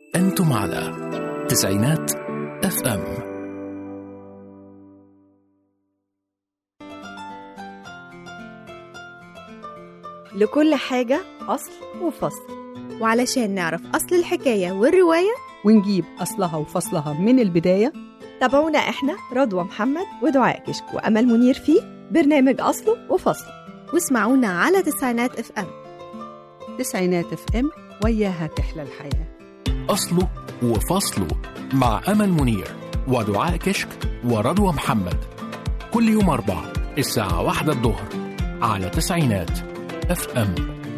أنتم على تسعينات اف ام لكل حاجة أصل وفصل وعلشان نعرف أصل الحكاية والرواية ونجيب أصلها وفصلها من البداية تابعونا إحنا رضوى محمد ودعاء كشك وأمل منير في برنامج أصله وفصله واسمعونا على تسعينات اف ام تسعينات اف ام وياها تحلى الحياة أصله وفصله مع أمل منير ودعاء كشك ورضوى محمد كل يوم أربع الساعة واحدة الظهر على تسعينات اف ام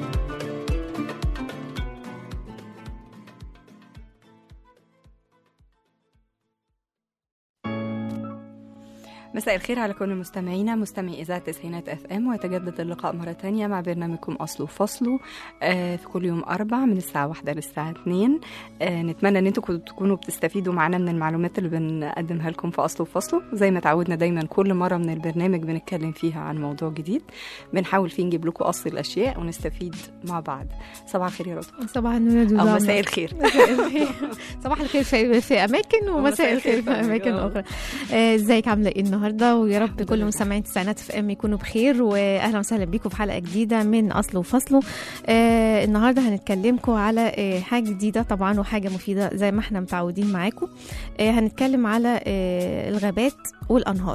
مساء الخير على كل مستمعينا مستمعي إذاعة تسعينات اف ام ويتجدد اللقاء مرة تانية مع برنامجكم أصله وفصله آه في كل يوم أربع من الساعة واحدة للساعة اتنين آه نتمنى إن انتم تكونوا بتستفيدوا معنا من المعلومات اللي بنقدمها لكم في أصله وفصله زي ما تعودنا دايما كل مرة من البرنامج بنتكلم فيها عن موضوع جديد بنحاول فيه نجيب لكم أصل الأشياء ونستفيد مع بعض صباح الخير يا رضوى صباح النور أو مساء الخير مساء الخير صباح الخير في, في اماكن ومساء الخير في اماكن اخرى آه، ازيك عامله ايه النهارده ويا رب كل مستمعين تسعينات في ام يكونوا بخير واهلا وسهلا بيكم في حلقه جديده من اصله وفصله آه النهارده هنتكلمكم على آه حاجه جديده طبعا وحاجه مفيده زي ما احنا متعودين معاكم آه هنتكلم على آه الغابات والانهار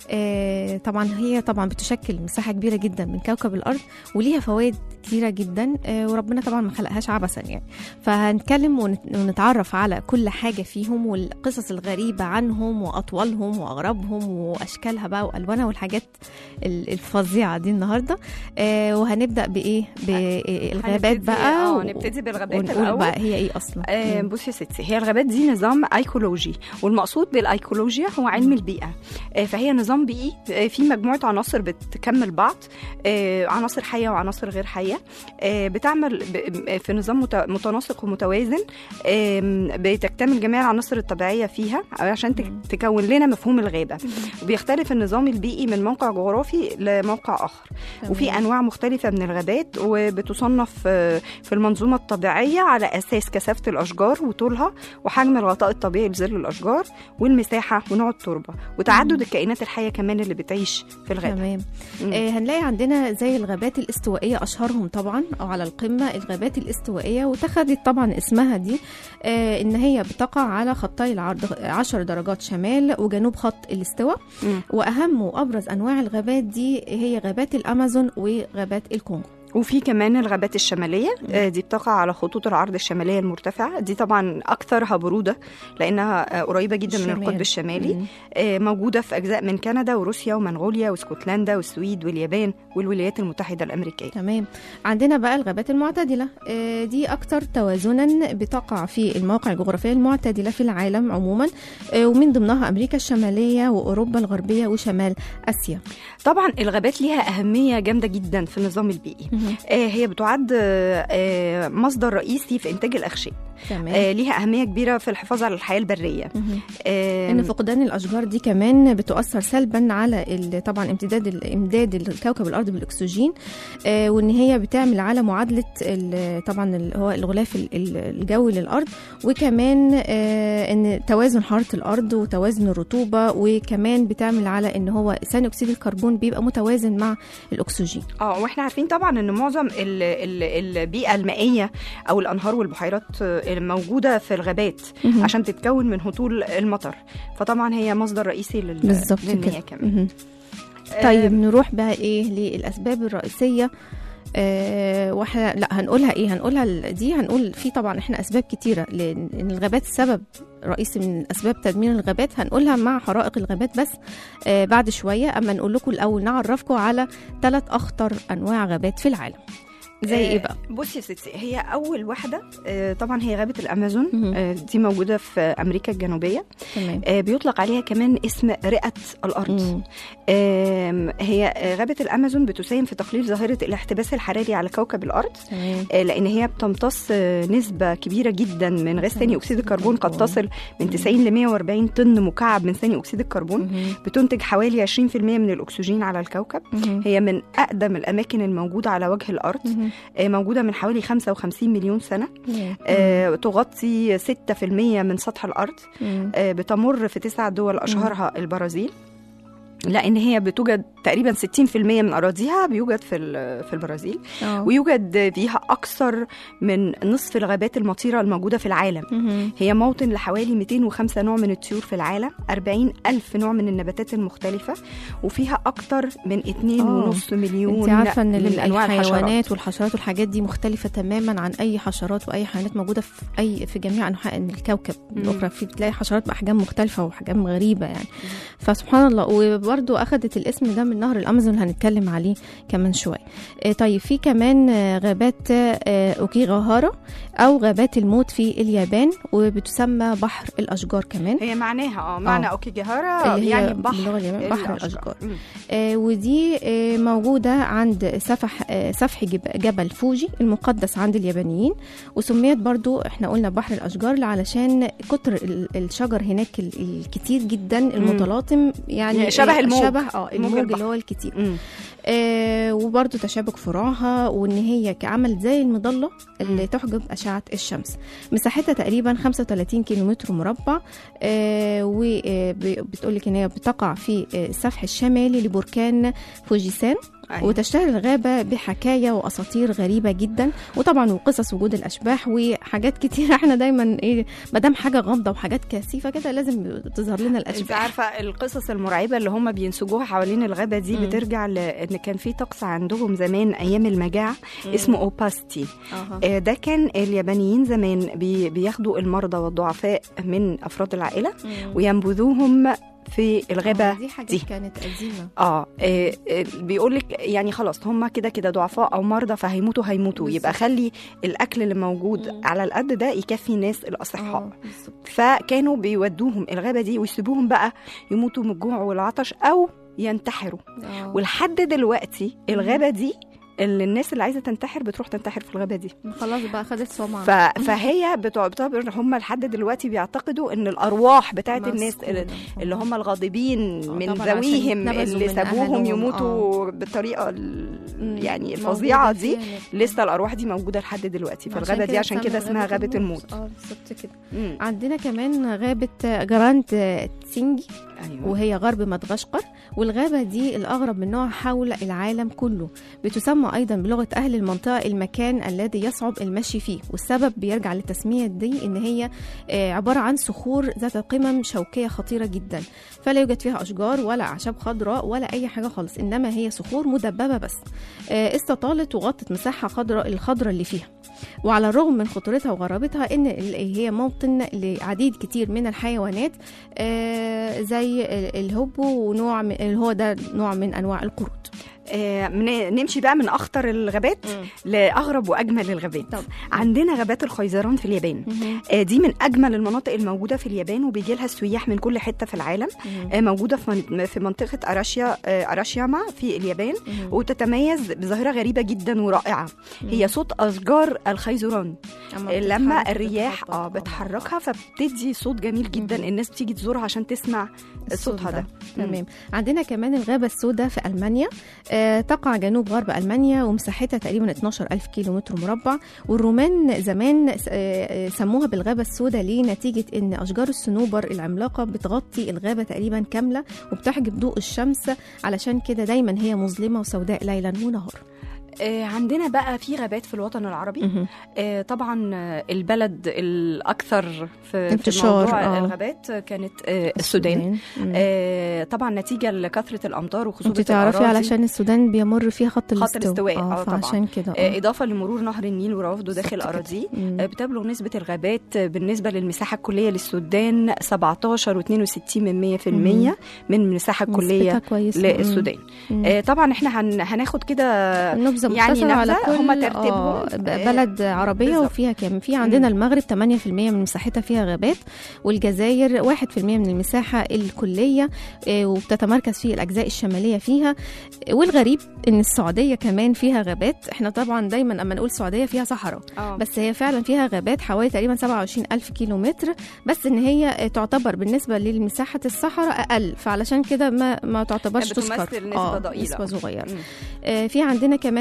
آه، طبعا هي طبعا بتشكل مساحه كبيره جدا من كوكب الارض وليها فوائد كتيره جدا آه، وربنا طبعا ما خلقهاش عبثا يعني فهنتكلم ونت- ونتعرف على كل حاجه فيهم والقصص الغريبه عنهم واطوالهم واغرابهم واشكالها بقى والوانها والحاجات ال- الفظيعه دي النهارده آه، وهنبدا بايه بالغابات هنبتدي- بقى اه و- نبتدي بالغابات ونقول الأول بقى هي ايه اصلا آه، مم. بصي يا ستي هي الغابات دي نظام ايكولوجي والمقصود بالايكولوجيا هو علم البيئه آه، فهي نظام بيئي آه، فيه مجموعه عناصر بتكمل بعض آه، عناصر حيه وعناصر غير حيه آه، بتعمل ب- في نظام مت- متناسق ومتوازن آم، بتكتمل جميع العناصر الطبيعيه فيها عشان تك- تكون لنا مفهوم الغابه وبيختلف النظام البيئي من موقع جغرافي لموقع اخر وفي انواع مختلفه من الغابات وبتصنف آه، في المنظومه الطبيعيه على اساس كثافه الاشجار وطولها وحجم الغطاء الطبيعي لظل الاشجار والمساحه ونوع التربه وتعدد الكائنات الحيه كمان اللي بتعيش في الغابه تمام مم. آه هنلاقي عندنا زي الغابات الاستوائيه اشهرهم طبعا او على القمه الغابات الاستوائيه واتخذت طبعا اسمها دي آه ان هي بتقع على خطي العرض 10 درجات شمال وجنوب خط الاستواء مم. واهم وابرز انواع الغابات دي هي غابات الامازون وغابات الكونغو وفي كمان الغابات الشمالية آه، دي بتقع على خطوط العرض الشمالية المرتفعة دي طبعا أكثرها برودة لأنها آه، قريبة جدا من الشمال. القطب الشمالي مم. آه، موجودة في أجزاء من كندا وروسيا ومنغوليا واسكتلندا والسويد واليابان والولايات المتحدة الأمريكية تمام عندنا بقى الغابات المعتدلة آه، دي أكتر توازنا بتقع في المواقع الجغرافية المعتدلة في العالم عموما آه، ومن ضمنها أمريكا الشمالية وأوروبا الغربية وشمال آسيا طبعا الغابات ليها أهمية جامدة جدا في النظام البيئي آه، هي بتعد آه، آه، مصدر رئيسي في إنتاج الأغشية تمام آه، ليها أهمية كبيرة في الحفاظ على الحياة البرية مهم. آه، ان فقدان الاشجار دي كمان بتؤثر سلبا على ال- طبعا امتداد ال- امداد الكوكب الارض بالاكسجين آه وان هي بتعمل على معادله ال- طبعا ال- هو الغلاف ال- ال- الجوي للارض وكمان آه ان توازن حراره الارض وتوازن الرطوبه وكمان بتعمل على ان هو ثاني اكسيد الكربون بيبقى متوازن مع الاكسجين اه واحنا عارفين طبعا ان معظم ال- ال- البيئه المائيه او الانهار والبحيرات آه، الموجوده في الغابات مهم. عشان تتكون من هطول المطر فطبعا هي مصدر رئيسي لل- بالظبط للمياه كده كمان مهم. طيب نروح بقى ايه للاسباب الرئيسيه آه واحنا لا هنقولها ايه هنقولها ال- دي هنقول في طبعا احنا اسباب كتيره لان إن الغابات سبب رئيسي من اسباب تدمير الغابات هنقولها مع حرائق الغابات بس آه بعد شويه اما نقول لكم الاول نعرفكم على ثلاث اخطر انواع غابات في العالم زي آه، ايه بقى بصي يا ستي هي اول واحده آه، طبعا هي غابه الامازون مهم. آه، دي موجوده في امريكا الجنوبيه تمام آه، بيطلق عليها كمان اسم رئه الارض مم. آم، هي آه، غابه الامازون بتساهم في تقليل ظاهره الاحتباس الحراري على كوكب الارض تمام آه، لان هي بتمتص آه، نسبه كبيره جدا من غاز ثاني اكسيد الكربون قد تصل من 90 ل 140 طن مكعب من ثاني اكسيد الكربون مهم. بتنتج حوالي 20% من الاكسجين على الكوكب مهم. هي من اقدم الاماكن الموجوده على وجه الارض مهم. مم. آه، موجودة من حوالي 55 مليون سنة آه، تغطي 6% من سطح الأرض مم. آه، بتمر في تسع دول أشهرها البرازيل لأن هي بتوجد تقريبا 60% من أراضيها بيوجد في ال- في البرازيل آه. ويوجد فيها أكثر من نصف الغابات المطيرة الموجودة في العالم مم. هي موطن لحوالي 205 نوع من الطيور في العالم 40 ألف نوع من النباتات المختلفة وفيها أكتر من 2.5 مليون انت عارفه ان من أنواع الحشرات الحيوانات والحشرات والحاجات دي مختلفه تماما عن اي حشرات واي حيوانات موجوده في اي في جميع انحاء الكوكب الاخرى في بتلاقي حشرات باحجام مختلفه وحجام غريبه يعني فسبحان الله وبرده اخذت الاسم ده من نهر الامازون هنتكلم عليه كمان شويه آه، طيب في كمان آه، غابات آه، اوكيغاهارا او غابات الموت في اليابان وبتسمى بحر الاشجار كمان هي معناها اه معنى آه. اوكيجهارا اللي هي يعني بحر باللغة اليابانية بحر الأشجار. مم. آه، ودي آه، موجودة عند سفح آه، سفح جب- جبل فوجي المقدس عند اليابانيين وسميت برضو احنا قلنا بحر الأشجار علشان كتر ال- الشجر هناك ال- الكتير جدا المتلاطم يعني شبه آه، الموج. شبه اه موج الموج البحر. اللي هو الكتير مم. آه وبرضو تشابك فروعها وان هي كعمل زي المظله اللي تحجب اشعه الشمس مساحتها تقريبا 35 كيلومتر مربع آه وبتقول لك ان هي بتقع في آه، السفح الشمالي لبركان فوجيسان أيوة. وتشتهر الغابة بحكاية وأساطير غريبة جدا وطبعا وقصص وجود الأشباح وحاجات كتير احنا دايما ايه مادام حاجة غامضة وحاجات كثيفة كده لازم تظهر لنا انت الأشباح عارفه القصص المرعبه اللي هم بينسجوها حوالين الغابه دي مم. بترجع لان كان في طقس عندهم زمان ايام المجاعه اسمه اوباستي أها. آه، ده كان اليابانيين زمان بي- بياخدوا المرضى والضعفاء من افراد العائله مم. وينبذوهم في الغابه آه، دي حاجات دي. كانت قديمة اه, آه بيقول لك يعني خلاص هم كده كده ضعفاء او مرضى فهيموتوا هيموتوا بالظبط. يبقى خلي الاكل اللي موجود مم. على القد ده يكفي الناس الاصحاء اه بالظبط فكانوا بيودوهم الغابه دي ويسيبوهم بقى يموتوا من الجوع والعطش او ينتحروا آه. ولحد دلوقتي الغابه دي اللي الناس اللي عايزه تنتحر بتروح تنتحر في الغابه دي خلاص بقى خدت سمعة ف... فهي بتعتبر هم لحد دلوقتي بيعتقدوا ان الارواح بتاعت الناس اللي, اللي هم الغاضبين آه، من طبعاً عشان ذويهم يتنبذوا اللي من سابوهم أهلهم، يموتوا بالطريقه ال- مم. يعني موجودة الفظيعه دي فيها هناك. لسه الارواح دي موجوده لحد دلوقتي في الغابه دي عشان كده اسمها غابه الموت اه بالظبط كده مم. عندنا كمان غابة جراند تسينجي ايوه وهي غرب مدغشقر والغابة دي الأغرب من نوعها حول العالم كله بتسمى أيضا بلغة أهل المنطقة المكان الذي يصعب المشي فيه والسبب بيرجع للتسمية دي إن هي آه، عبارة عن صخور ذات قمم شوكية خطيرة جدا فلا يوجد فيها أشجار ولا أعشاب خضراء ولا أي حاجة خالص إنما هي صخور مدببة بس آه، استطالت وغطت مساحة خضراء الخضراء اللي فيها وعلى الرغم من خطورتها وغرابتها ان ال- هي موطن لعديد كتير من الحيوانات آه، زي ال- الهبو ونوع من اللي هو ده نوع من انواع القرود آه من- نمشي بقى من اخطر الغابات لاغرب واجمل الغابات طب. عندنا غابات الخيزران في اليابان آه دي من اجمل المناطق الموجوده في اليابان وبيجي لها السياح من كل حته في العالم آه موجوده في من- في منطقه اراشيا آه اراشياما في اليابان وتتميز بظاهره غريبه جدا ورائعه هي صوت اشجار الخيزران أما لما بتتحرك الرياح بتخبط. اه بتحركها فبتدي صوت جميل جدا مهم. الناس بتيجي تزورها عشان تسمع الصوت صوتها ده تمام عندنا كمان الغابة السوداء في ألمانيا آه، تقع جنوب غرب ألمانيا ومساحتها تقريبا 12 ألف كيلو متر مربع والرومان زمان س- آه، آه، سموها بالغابة السوداء ليه نتيجة أن أشجار الصنوبر العملاقة بتغطي الغابة تقريبا كاملة وبتحجب ضوء الشمس علشان كده دايما هي مظلمة وسوداء ليلا ونهار آه عندنا بقى في غابات في الوطن العربي مهم. آه، طبعا آه، البلد الاكثر في, في انتشار، موضوع آه. الغابات كانت آه، السودان مم. آه، طبعا نتيجه لكثره الامطار وخصوبه انت تعرفي الأراضي. علشان السودان بيمر فيها خط خط الاستواء الاستواء، آه، طبعاً. فعشان كده آه، آه. اضافه لمرور نهر النيل ورفضه داخل بالظبط كده. اراضيه مم. آه، بتبلغ نسبة الغابات آه، بالنسبة للمساحة الكلية للسودان 17 و62 من 100% مم. من المساحة الكلية نسبتها كويسة. للسودان مم. آه، طبعا احنا هن- هناخد كده نبذة يعني مختصرة على نبذة، كل هما ترتيبهم. آه، ب- آه، بلد عربية بالظبط. وفيها كام في عندنا المغرب 8% من مساحتها فيها غابات والجزائر 1% من المساحة الكلية آه، وبتتمركز في الأجزاء الشمالية فيها آه، والغريب إن السعودية كمان فيها غابات احنا طبعا دايما أما نقول السعودية فيها صحراء آه. بس هي فعلا فيها غابات حوالي تقريبا 27 ألف كيلو متر بس إن هي آه، تعتبر بالنسبة لمساحة الصحراء أقل فعلشان كده ما ما تعتبرش بتمثل تذكر نسبة ضئيلة. نسبة صغيرة مم. آه، في عندنا كمان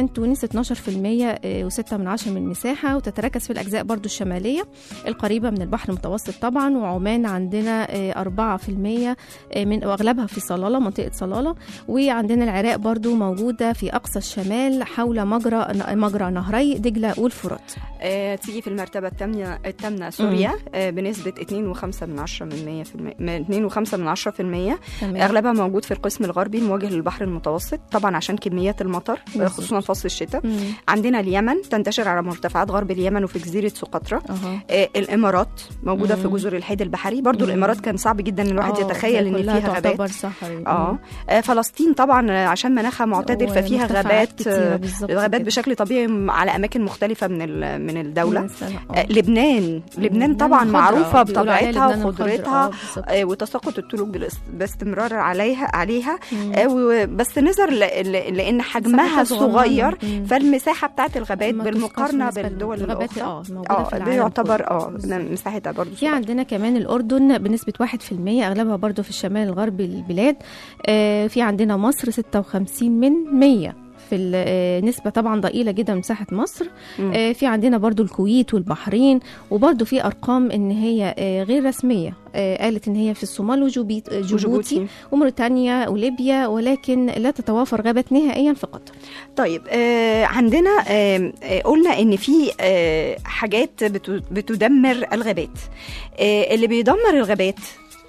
من تونس 12% و6 من عشرة من المساحة وتتركز في الأجزاء برضو الشمالية القريبة من البحر المتوسط طبعا وعمان عندنا آه، 4% من وأغلبها في صلالة منطقة صلالة وعندنا العراق برضو موجودة في أقصى الشمال حول مجرى مجرى نهري دجلة والفرات آه، تيجي في المرتبة الثامنة الثامنة سوريا آه، بنسبة 2.5 من 10 من 100% من 2.5 من 10 في المية تمام اغلبها موجود في القسم الغربي المواجه للبحر المتوسط طبعا عشان كميات المطر آه، بالظبط. خصوصا فصل الشتاء مم. عندنا اليمن تنتشر على مرتفعات غرب اليمن وفي جزيرة سقطرى أها آه، الامارات موجوده مم. في جزر الحيد البحري برضو مم. الامارات كان صعب جدا ان الواحد آه، يتخيل ده ان كلها فيها تعتبر غابات صحراء اه آه، فلسطين طبعا آه، عشان مناخها معتدل ففيها ومرتفعات غابات كتيرة آه، بالظبط غابات كده. بشكل طبيعي م- على اماكن مختلفه من ال- من الدوله من السنة، آه، لبنان لبنان طبعا خضرا، معروفه بيقولوا عليها بطبيعتها لبنان الخضرا، وخضرتها آه، بالظبط. آه، وتساقط الطرق بالاس- باستمرار عليها عليها مم. آه، و- بس نظر ل- ل- لان حجمها مساحتها صغننة. صغير مم. فالمساحه بتاعت الغابات ما بالمقارنه تذكرش بالنسبة بالدول للغابات، الاخرى اه موجودة في اه ده العالم يعتبر كله. اه بالظبط. مساحتها برضه في عندنا كمان الأردن بنسبة 1% أغلبها برضو في الشمال الغربي للبلاد آه، في عندنا مصر 56 من 100 في ال- آه، نسبة طبعا ضئيلة جدا من مساحة مصر مم. آه، في عندنا برضو الكويت والبحرين وبرضو في أرقام إن هي آه، غير رسمية آه، قالت إن هي في الصومال وجوبيت- آه، جيبوتي وموريتانيا وليبيا ولكن لا تتوافر غابات نهائيا في قطر طيب آه عندنا آه آه، قلنا ان في آه حاجات بت- بتدمر الغابات آه اللي بيدمر الغابات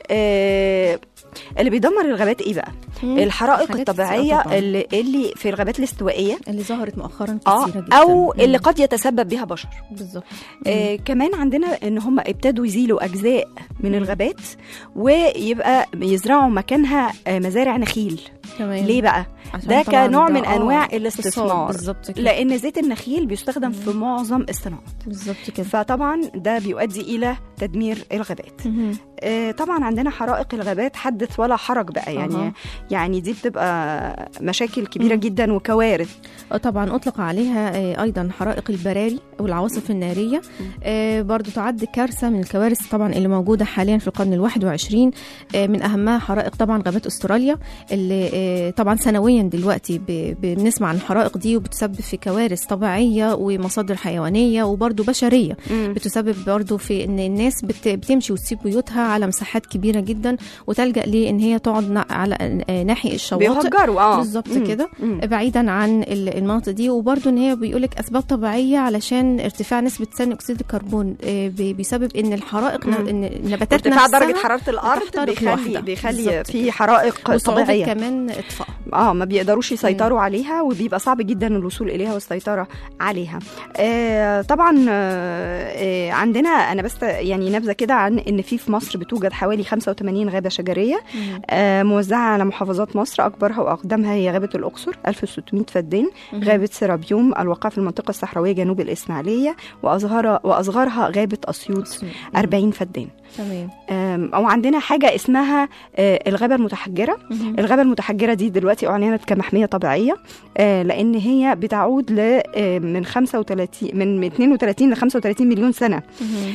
آه اللي بيدمر الغابات ايه بقى الحرائق حاجات الطبيعيه كتيرة طبعاً. اللي, اللي في الغابات الاستوائيه اللي ظهرت مؤخرا اه كثيرة جدا او اللي مم. قد يتسبب بها بشر بالظبط آه كمان عندنا ان هم ابتدوا يزيلوا اجزاء من مم. الغابات ويبقى يزرعوا مكانها آه مزارع نخيل تمام ليه بقى عشان ده طبعاً كنوع ده- من آه، انواع اقتصاد الاستثمار بالظبط كده لان زيت النخيل بيستخدم في معظم الصناعات بالظبط كده فطبعا ده بيؤدي الى تدمير الغابات مهم. آه، طبعا عندنا حرائق الغابات حدث ولا حرج بقى يعني أها. يعني دي بتبقى مشاكل كبيره مم. جدا وكوارث آه، طبعا اطلق عليها آه، ايضا حرائق البراري والعواصف الناريه آه، برضو تعد كارثه من الكوارث طبعا اللي موجوده حاليا في القرن الواحد وعشرين آه، من اهمها حرائق طبعا غابات استراليا اللي آه، طبعا سنويا دلوقتي ب- بنسمع عن الحرائق دي وبتسبب في كوارث طبيعيه ومصادر حيوانيه وبرضو بشريه بتسبب برضو في ان الناس بت- بتمشي وتسيب بيوتها على مساحات كبيره جدا وتلجا لان هي تقعد نا- على آه، ناحيه الشواطئ بيهجروا اه بالظبط مم. كده مم. بعيدا عن ال- المناطق دي وبرضه ان هي بيقولك اسباب طبيعيه علشان ارتفاع نسبه ثاني اكسيد الكربون آه، بي- بيسبب ان الحرائق مم. ن- ان نباتات ارتفاع نفسها درجه حراره الارض بتحترق بيخلي لوحدها. بيخلي بالظبط في حرائق وصعوبه طبيعيه كمان اطفاء اه ما بيقدروش يسيطروا عليها وبيبقى صعب جدا الوصول اليها والسيطره عليها آه طبعا آه آه، عندنا انا بس يعني نبذه كده عن ان في في مصر بتوجد حوالي 85 غابه شجريه آه موزعه على محافظات مصر اكبرها واقدمها هي غابه الاقصر 1600 فدان مهم. غابه سرابيوم الواقعه في المنطقه الصحراويه جنوب الاسماعيليه واصغرها واصغرها غابه اسيوط أسيوط. 40 فدان تمام آم، او عندنا حاجه اسمها آه، الغابه المتحجره مهم. الغابه المتحجره دي دلوقتي اعلنت كمحميه طبيعيه آه، لان هي بتعود ل آه، من 35 من 32 ل 35 مليون سنه مهم.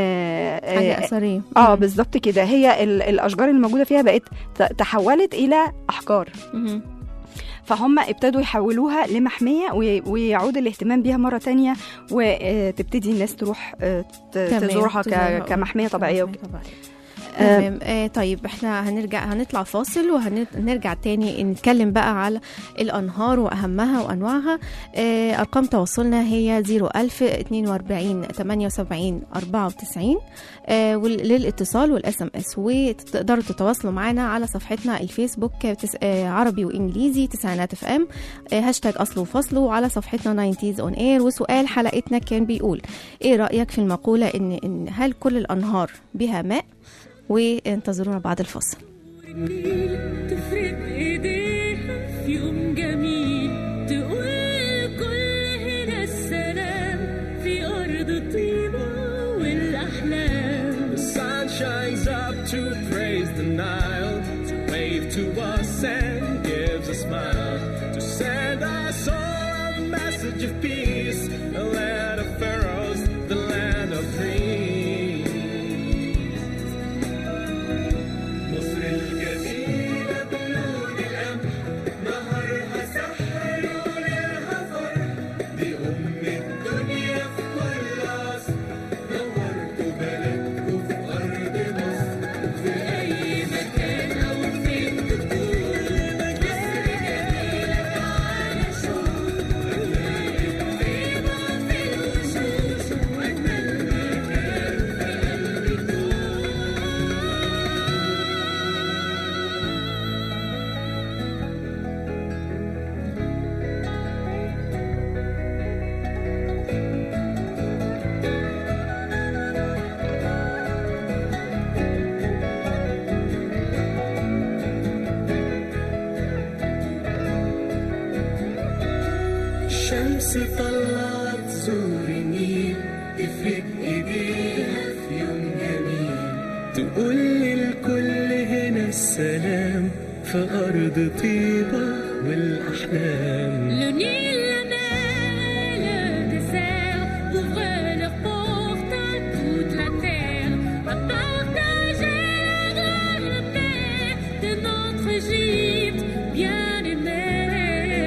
آه، حاجه آه، اثريه اه مهم. بالظبط كده هي ال- الاشجار اللي موجوده فيها بقت ت- تحولت الى احجار مهم. فهم ابتدوا يحولوها لمحمية وي- ويعود الاهتمام بيها مرة تانية وتبتدي الناس تروح آه، ت- تمام. تزورها ك- تزورها. كمحمية طبيعية كمحمية طبيعية. آه، تمام آه طيب احنا هنرجع هنطلع فاصل وهنرجع تاني نتكلم بقى على الانهار واهمها وانواعها آه ارقام تواصلنا هي 01000 42 78 94 آه وال- للاتصال والاس ام اس وتقدروا تتواصلوا معنا على صفحتنا الفيسبوك تس... آه عربي وانجليزي تسعينات اف ام آه هاشتاج اصل وفصل وعلى صفحتنا 90 اون اير وسؤال حلقتنا كان بيقول ايه رايك في المقوله ان ان هل كل الانهار بها ماء وانتظرونا بعد الفاصل تفرد ايديها في يوم جميل تقول كل هنا السلام في ارض طيبه والاحلام The sun shines up to praise the Nile, to wave to us and gives a smile, to send us all a message of peace, the land of pharaohs, the land of dreams. مصر الجميلة بنور الأمل نهرها سحر وليلها فرح طلعت زور النيل تفرد ايديها في يوم جميل تقول للكل هنا السلام في أرض طيبة والأحلام Le Nil, la mer et le désert ouvrent leurs portes à toute la terre, à partager la grande paix de notre Égypte bien-aimée.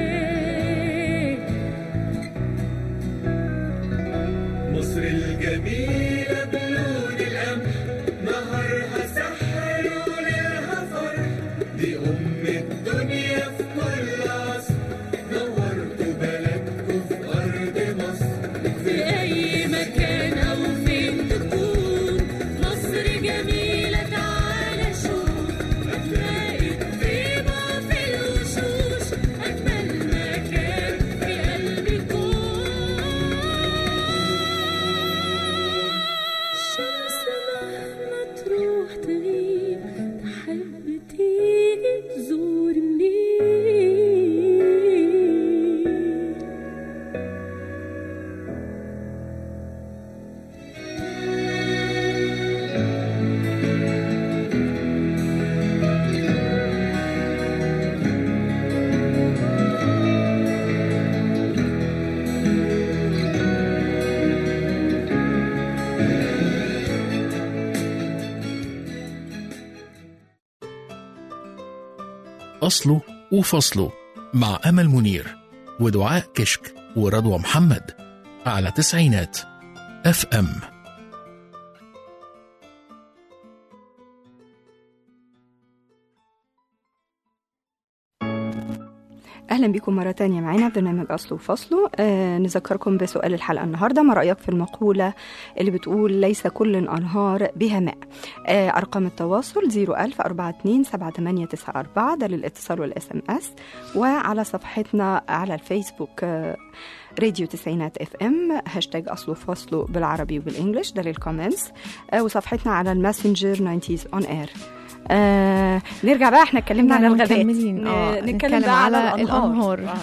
مصر الجميلة بلون القمح نهارها سحر وليلها فرح دي أم الدنيا في كل عصر نورتوا بلدكم في أرض مصر في أي مكان أو فين تكون مصر جميلة تعالى شوف هتلاقي الطيبة في الوشوش أجمل مكان في قلب الكون الشمس مهما تروح تغيب تحب تيجي تزور النيل أصله وفصله مع أمل منير ودعاء كشك ورضوى محمد على تسعينات اف ام اهلا بكم مره تانية معانا في برنامج اصله وفصله آه نذكركم بسؤال الحلقه النهارده ما رايك في المقوله اللي بتقول ليس كل الانهار بها ماء آه ارقام التواصل 01000 42 7894 ده للاتصال والاس ام اس وعلى صفحتنا على الفيسبوك آه راديو تسعينات اف ام هاشتاج اصله فصله بالعربي وبالانجلش ده للكومنتس آه وصفحتنا على الماسنجر 90 اون اير آه نرجع بقى احنا اتكلمنا على الغابات مكملين اه ن- نتكلم بقى على الانهار آه.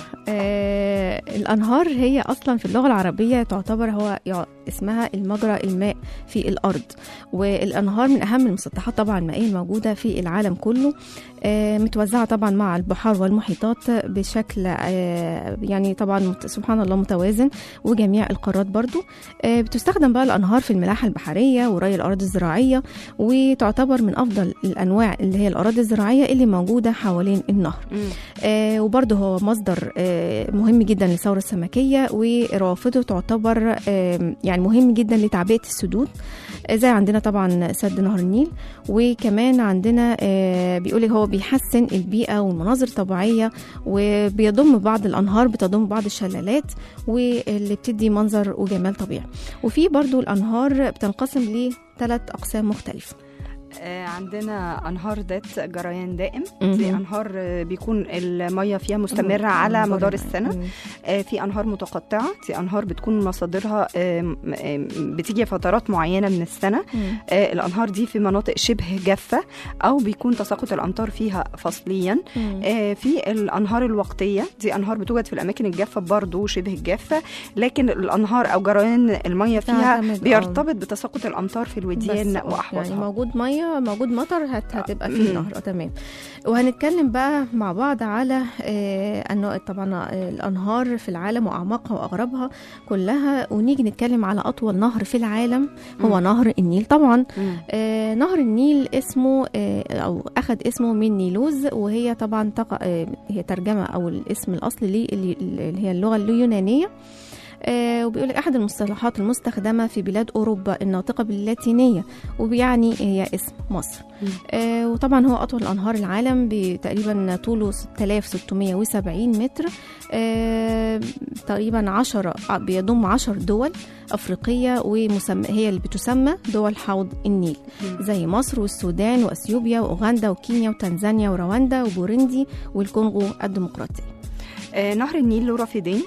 آه الانهار هي اصلا في اللغه العربيه تعتبر هو يع- اسمها المجرى الماء في الارض والانهار من اهم المسطحات طبعا المائيه الموجوده في العالم كله آه متوزعه طبعا مع البحار والمحيطات بشكل آه يعني طبعا مت- سبحان الله متوازن وجميع القارات برضو آه بتستخدم بقى الانهار في الملاحه البحريه وري الارض الزراعيه وتعتبر من افضل الانواع اللي هي الاراضي الزراعيه اللي موجوده حوالين النهر مم. آه وبرضه هو مصدر آه مهم جدا للثوره السمكيه وروافده تعتبر آه يعني مهم جدا لتعبئه السدود آه زي عندنا طبعا سد نهر النيل وكمان عندنا آه بيقول لك هو بيحسن البيئه والمناظر الطبيعيه وبيضم بعض الانهار بتضم بعض الشلالات واللي بتدي منظر وجمال طبيعي وفي برضو الانهار بتنقسم لثلاث اقسام مختلفه آه، عندنا انهار ذات جريان دائم مهم. دي انهار آه، بيكون الميه فيها مستمره على مدار السنه آه، في انهار متقطعه دي انهار بتكون مصادرها آم، آم، بتيجي فترات معينه من السنه آه، الانهار دي في مناطق شبه جافه او بيكون تساقط الامطار فيها فصليا آه، في الانهار الوقتيه دي انهار بتوجد في الاماكن الجافه برضو شبه الجافه لكن الانهار او جريان الميه فيها تعتمد، آه. بيرتبط بتساقط الامطار في الوديان بس، آه، واحواضها يعني موجود ميه موجود مطر هت هتبقى في مم. نهر آه، تمام وهنتكلم بقى مع بعض على آه انه طبعا آه، الانهار في العالم واعماقها واغربها كلها ونيجي نتكلم على اطول نهر في العالم هو مم. نهر النيل طبعا مم. آه نهر النيل اسمه آه او اخذ اسمه من نيلوز وهي طبعا تق... آه هي ترجمه او الاسم الاصلي ليه اللي اللي هي اللغه اليونانيه آه وبيقول لك احد المصطلحات المستخدمه في بلاد اوروبا الناطقه باللاتينيه وبيعني هي اسم مصر مم. آه وطبعا هو اطول انهار العالم تقريبا طوله 6670 متر آه تقريبا 10 بيضم 10 دول افريقيه ومسمى هي اللي بتسمى دول حوض النيل مم. زي مصر والسودان واثيوبيا واوغندا وكينيا وتنزانيا ورواندا وبوروندي والكونغو الديمقراطيه آه، نهر النيل له رافدين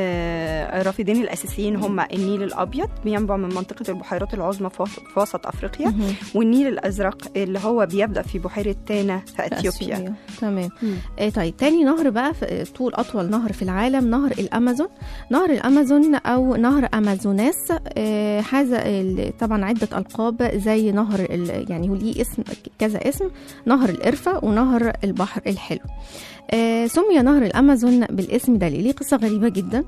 آه، الرافدين الاساسيين هما النيل الابيض بينبع من منطقه البحيرات العظمى في وسط- في وسط افريقيا مهم. والنيل الازرق اللي هو بيبدا في بحيره تانا في في اثيوبيا تمام مم. آه طيب تاني نهر بقى في طول اطول نهر في العالم نهر الامازون نهر الامازون او نهر امازوناس آه حاز ال- طبعا عده القاب زي نهر ال- يعني هو ليه اسم كذا اسم نهر القرفه ونهر البحر الحلو آه سمي نهر الامازون بالاسم ده ليه ليه قصه غريبه جدا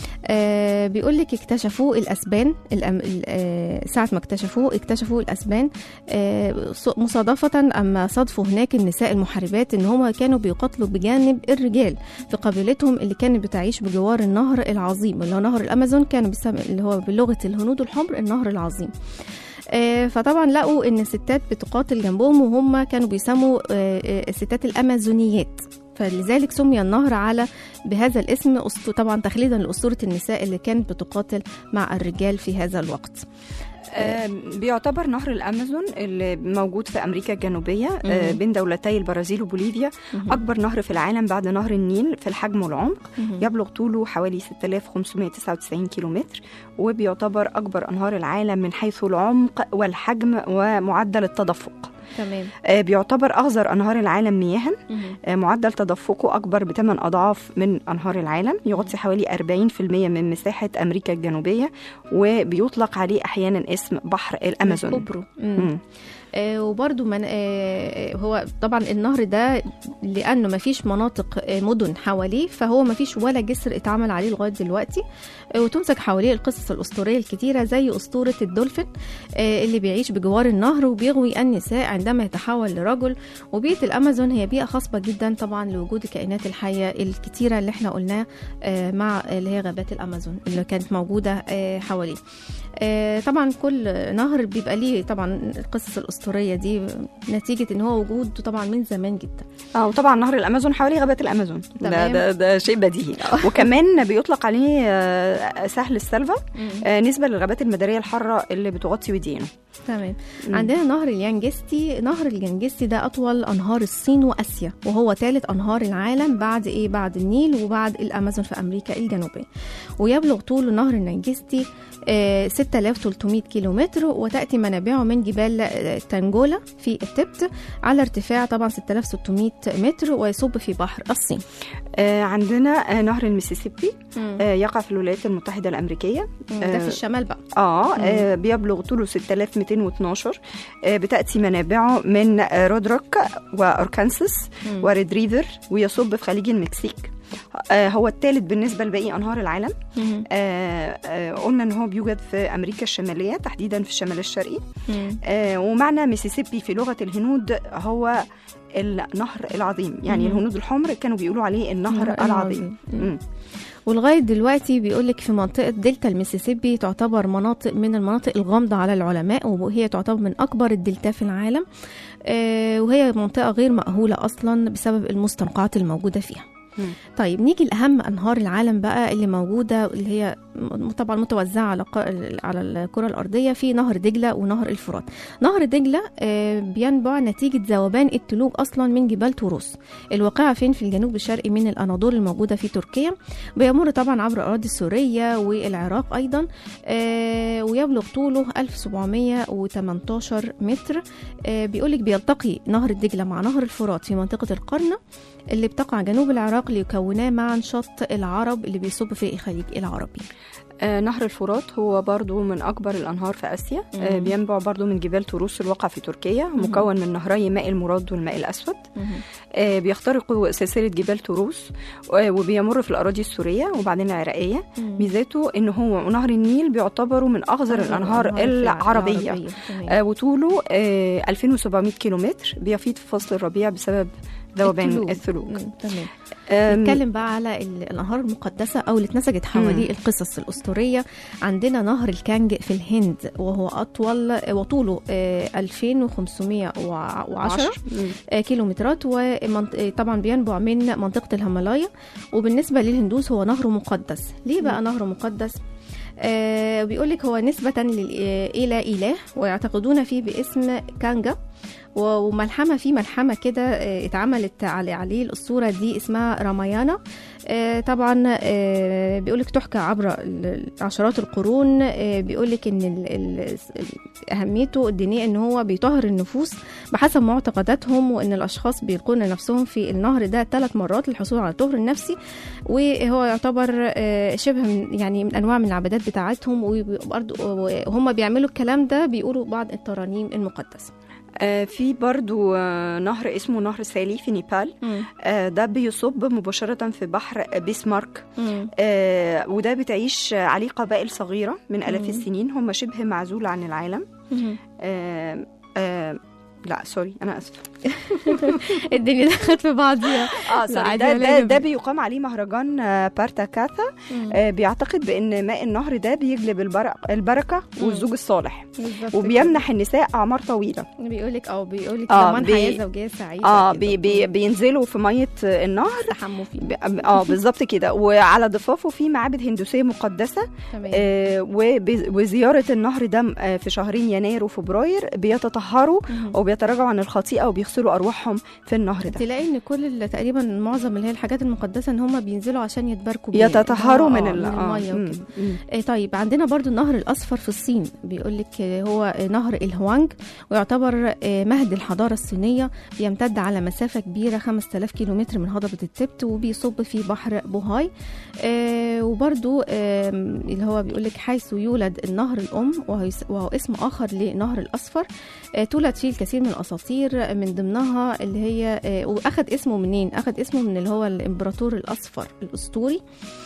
آه بيقول لك اكتشفوه الاسبان الأم... ال- آه ساعه ما اكتشفوه اكتشفوا الاسبان آه ص- مصادفه اما صادفوا هناك النساء المحاربات ان هم كانوا بيقاتلوا بجانب الرجال في قبيلتهم اللي كانت بتعيش بجوار النهر العظيم اللي هو نهر الامازون كانوا بيسمى اللي هو بلغه الهنود الحمر النهر العظيم آه، فطبعا لقوا ان الستات بتقاتل جنبهم وهم كانوا بيسموا آه، آه، الستات الامازونيات فلذلك سمي النهر على بهذا الاسم أسطو- طبعا تخليدا لاسطوره النساء اللي كانت بتقاتل مع الرجال في هذا الوقت آه، بيعتبر نهر الامازون اللي موجود في امريكا الجنوبيه آه، مهم. بين دولتي البرازيل وبوليفيا مهم. اكبر نهر في العالم بعد نهر النيل في الحجم والعمق مهم. يبلغ طوله حوالي 6599 كيلومتر وبيعتبر اكبر انهار العالم من حيث العمق والحجم ومعدل التدفق تمام آه، بيعتبر اصغر انهار العالم مياها مهم. آه، معدل تدفقه أكبر بثمان أضعاف من أنهار العالم يغطي حوالي 40% من مساحة أمريكا الجنوبية وبيطلق عليه أحيانا اسم بحر الأمازون كوبرو مم. مم. آه وبرده من آه هو طبعا النهر ده لانه ما فيش مناطق آه مدن حواليه فهو ما فيش ولا جسر اتعمل عليه لغايه دلوقتي آه وتمسك حواليه القصص الاسطوريه الكتيره زي اسطوره الدولفين آه اللي بيعيش بجوار النهر وبيغوي النساء عندما يتحول لرجل وبيئه الامازون هي بيئه خصبه جدا طبعا لوجود الكائنات الحيه الكتيره اللي احنا قلناها آه مع اللي هي غابات الامازون اللي كانت موجوده آه حواليه آه، طبعا كل نهر بيبقى ليه طبعا القصص الاسطوريه دي نتيجه ان هو وجوده طبعا من زمان جدا اه وطبعا نهر الامازون حوالي غابات الامازون ده, تمام. ده, ده شيء بديهي وكمان بيطلق عليه آه، سهل السلفا آه، نسبه للغابات المداريه الحاره اللي بتغطي وديانه تمام مم. عندنا نهر اليانجستي نهر اليانجستي ده اطول انهار الصين واسيا وهو ثالث انهار العالم بعد ايه بعد النيل وبعد الامازون في امريكا الجنوبيه ويبلغ طول نهر اليانجستي آه، 6300 كيلومتر وتاتي منابعه من جبال آه، تنجولا في التبت على ارتفاع طبعا 6600 متر ويصب في بحر الصين آه، عندنا آه، نهر المسيسيبي آه، يقع في الولايات المتحده الامريكيه ده في الشمال بقى اه آه، بيبلغ طوله 6212 آه، بتاتي منابعه من آه، رودروك واركانساس مم. وريد ريفر ويصب في خليج المكسيك آه، هو الثالث بالنسبه لباقي انهار العالم مم. آه، آه، قلنا ان هو بيوجد في امريكا الشماليه تحديدا في الشمال الشرقي مم. آه، ومعنى ميسيسيبي في لغه الهنود هو النهر العظيم يعني مم. الهنود الحمر كانوا بيقولوا عليه النهر النهر العظيم مم. مم. ولغايه دلوقتي بيقولك في منطقه دلتا المسيسيبي تعتبر مناطق من المناطق الغامضه على العلماء وهي تعتبر من اكبر الدلتا في العالم آه، وهي منطقه غير مأهوله اصلا بسبب المستنقعات الموجوده فيها مم. طيب نيجي لأهم أنهار العالم بقى اللي موجودة اللي هي م- طبعا متوزعة على ق- على الكرة الأرضية في نهر دجلة ونهر الفرات نهر دجلة آه، بينبع نتيجة ذوبان التلوج أصلا من جبال توروس الواقعة فين في الجنوب الشرقي من الأناضول الموجودة في تركيا بيمر طبعا عبر الأراضي السورية والعراق أيضا آه، ويبلغ طوله 1718 متر آه، بيقولك بيلتقي نهر الدجلة مع نهر الفرات في منطقة القرنة اللي بتقع جنوب العراق ليكونا معا شط العرب اللي بيصب في الخليج العربي آه، نهر الفرات هو برضو من أكبر الأنهار في آسيا آه، مم. بينبع برضو من جبال توروس الواقع في تركيا مكون من نهري ماء المراد والماء الأسود آه، بيخترق سلسلة جبال توروس آه، وبيمر في الأراضي السورية وبعدين العراقية ميزاته إن هو ونهر النيل بيعتبروا من أغزر الأنهار العربية تمام. آه، وطوله آه، 2700 كيلومتر بيفيض في فصل الربيع بسبب ذوبان التلوج. الثلوج مم، تمام آم، نتكلم بقى على ال- الانهار المقدسه او اللي اتنسجت حواليه القصص الاسطوريه عندنا نهر الكانج في الهند وهو اطول وطوله آه، 2510 مم. آه، كيلومترات وطبعا بينبع من منطقة الهيمالايا وبالنسبة للهندوس هو نهر مقدس ليه بقى نهر مقدس؟ آه بيقول لك هو نسبة لل- آه، إلى إله ويعتقدون فيه باسم كانجا و- وملحمة في ملحمة كده آه، اتعملت على عليه الأسطورة دي اسمها رامايانا آه، طبعا آه، بيقولك تحكى عبر ال- عشرات القرون آه، بيقولك ان ال- ال- ال- اهميته الدينيه ان هو بيطهر النفوس بحسب معتقداتهم وان الاشخاص بيلقون نفسهم في النهر ده ثلاث مرات للحصول على الطهر النفسي وهو يعتبر آه، شبه من يعني من انواع من العبادات بتاعتهم وبرضه وهم بيعملوا الكلام ده بيقولوا بعض الترانيم المقدسه آه، في برضو آه، نهر اسمه نهر سالي في نيبال آه، ده بيصب مباشرة في بحر بيسمارك آه، وده بتعيش عليه قبائل صغيرة من آلاف مم. السنين هم شبه معزول عن العالم آه، آه، لا سوري أنا آسفة الدنيا دخلت في بعضيها اه لا، سوري عادي ده, ولا ده, يهمك. ده بيقام عليه مهرجان آه، بارتاكاثا آه، بيعتقد بأن ماء النهر ده بيجلب البر- البركة مم. والزوج الصالح بالظبط وبيمنح النساء أعمار طويلة بيقولك اه بيقولك آه، ضمان بي- حياه زوجيه سعيده اه كده. بي بي بينزلوا في مية النهر استحموا فيه ب- اه بالظبط كده وعلى ضفافه في معابد هندوسيه مقدسه تمام آه وب- وزياره النهر ده آه، في شهرين يناير وفبراير بيتطهروا مهم. وبيتراجعوا عن الخطيئه وبيغسلوا ارواحهم في النهر ده تلاقي ان كل ال- تقريبا معظم اللي هي الحاجات المقدسه ان هم بينزلوا عشان يتباركوا بيها يتطهروا آه، من آه، ال- من آه، الميه مم، وكده مم. آه، طيب عندنا برضو النهر الأصفر في الصين بيقول لك هو نهر الهوانج ويعتبر آه، مهد الحضارة الصينية بيمتد على مسافة كبيرة 5000 كيلومتر من هضبة التبت وبيصب في بحر بوهاي آه، وبرضو آم، اللي هو بيقول لك حيث يولد النهر الأم وهو يس- وهو اسم آخر لنهر الأصفر آه، تولد فيه الكثير من الأساطير من ضمنها اللي هي آه، وأخد اسمه منين؟ أخد اسمه من اللي هو الإمبراطور الأصفر الأسطوري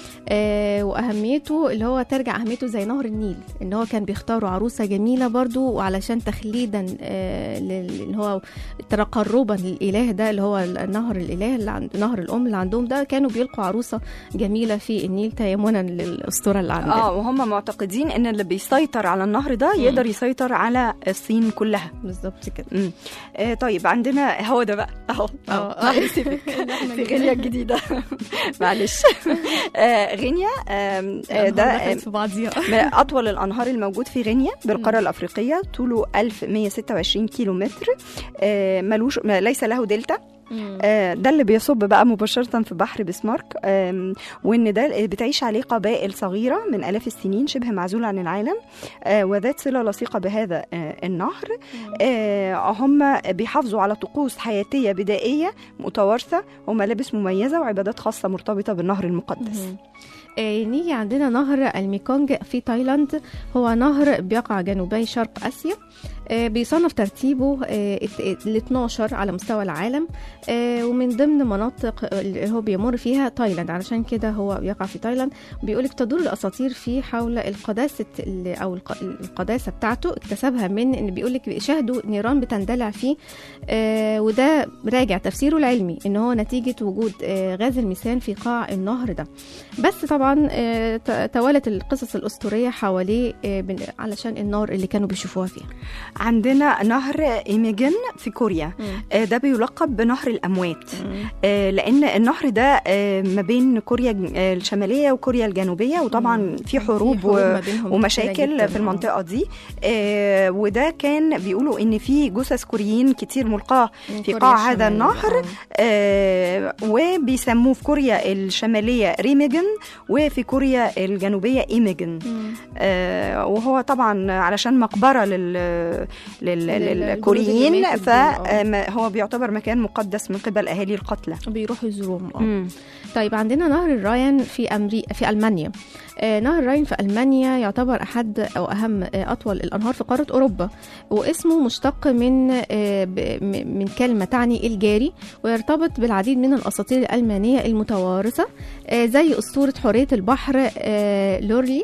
آه، واهميته اللي هو ترجع اهميته زي نهر النيل ان هو كان بيختاروا عروسه جميله برضو وعلشان تخليدا آه، لل- اللي هو تقربا للاله ده اللي هو النهر الاله اللي عند نهر الام اللي عندهم ده كانوا بيلقوا عروسه جميله في النيل تيمنا للاسطوره اللي عندنا اه وهم معتقدين ان اللي بيسيطر على النهر ده يقدر يسيطر على الصين كلها بالظبط كده مم. آه طيب عندنا هو ده بقى اهو اه اهو في غينيا الجديده معلش آه غينيا آم، آه ده آم، في بعضيها من أطول الأنهار الموجود في غينيا بالقارة الأفريقية طوله 1126 كيلو متر آه، ملوش ما- ليس له دلتا آه، ده اللي بيصب بقى مباشرة في بحر بسمارك آم، وإن ده بتعيش عليه قبائل صغيرة من آلاف السنين شبه معزولة عن العالم آه، وذات صلة لصيقة بهذا آه، النهر آه، هم بيحافظوا على طقوس حياتية بدائية متوارثة وملابس مميزة وعبادات خاصة مرتبطة بالنهر المقدس مهم. آه، نيجي عندنا نهر الميكونج في تايلاند هو نهر بيقع جنوبي شرق آسيا آه، بيصنف ترتيبه ال 12 على مستوى العالم آه، ومن ضمن مناطق اللي هو بيمر فيها تايلاند علشان كده هو بيقع في تايلاند بيقولك تدور الاساطير فيه حول القداسه ال- او الق- القداسه بتاعته اكتسبها من ان بيقولك شاهدوا نيران بتندلع فيه آه، وده راجع تفسيره العلمي ان هو نتيجه وجود آه، غاز الميثان في قاع النهر ده بس طبعا آه، ت- توالت القصص الاسطوريه حواليه آه، بن- علشان النار اللي كانوا بيشوفوها فيها عندنا نهر إيميجن في كوريا آه، ده بيلقب بنهر الأموات آه، لأن النهر ده آه، ما بين كوريا الج- آه، الشمالية وكوريا الجنوبية وطبعا في حروب و- ما بينهم كتيرة ومشاكل جداً. في المنطقة دي آه، وده كان بيقولوا إن في جثث كوريين كتير ملقاة من في كوريا قاع هذا الشمالية. النهر آه. آه، وبيسموه في كوريا الشمالية ريميجن وفي كوريا الجنوبية إيميجن مم. آه، وهو طبعا علشان مقبرة لل... لل... للجنود للكوريين اللي ماتوا دول، آه. فهو بيعتبر مكان مقدس من قبل أهالي القتلى بيروحوا يزوروهم اه مم. طيب عندنا نهر الراين في أمريكا في ألمانيا آه نهر الراين في ألمانيا يعتبر أحد أو أهم آه أطول الأنهار في قارة أوروبا واسمه مشتق من آه ب- م- من كلمة تعني الجاري ويرتبط بالعديد من الأساطير الألمانية المتوارثة آه زي أسطورة حورية البحر آه لورلي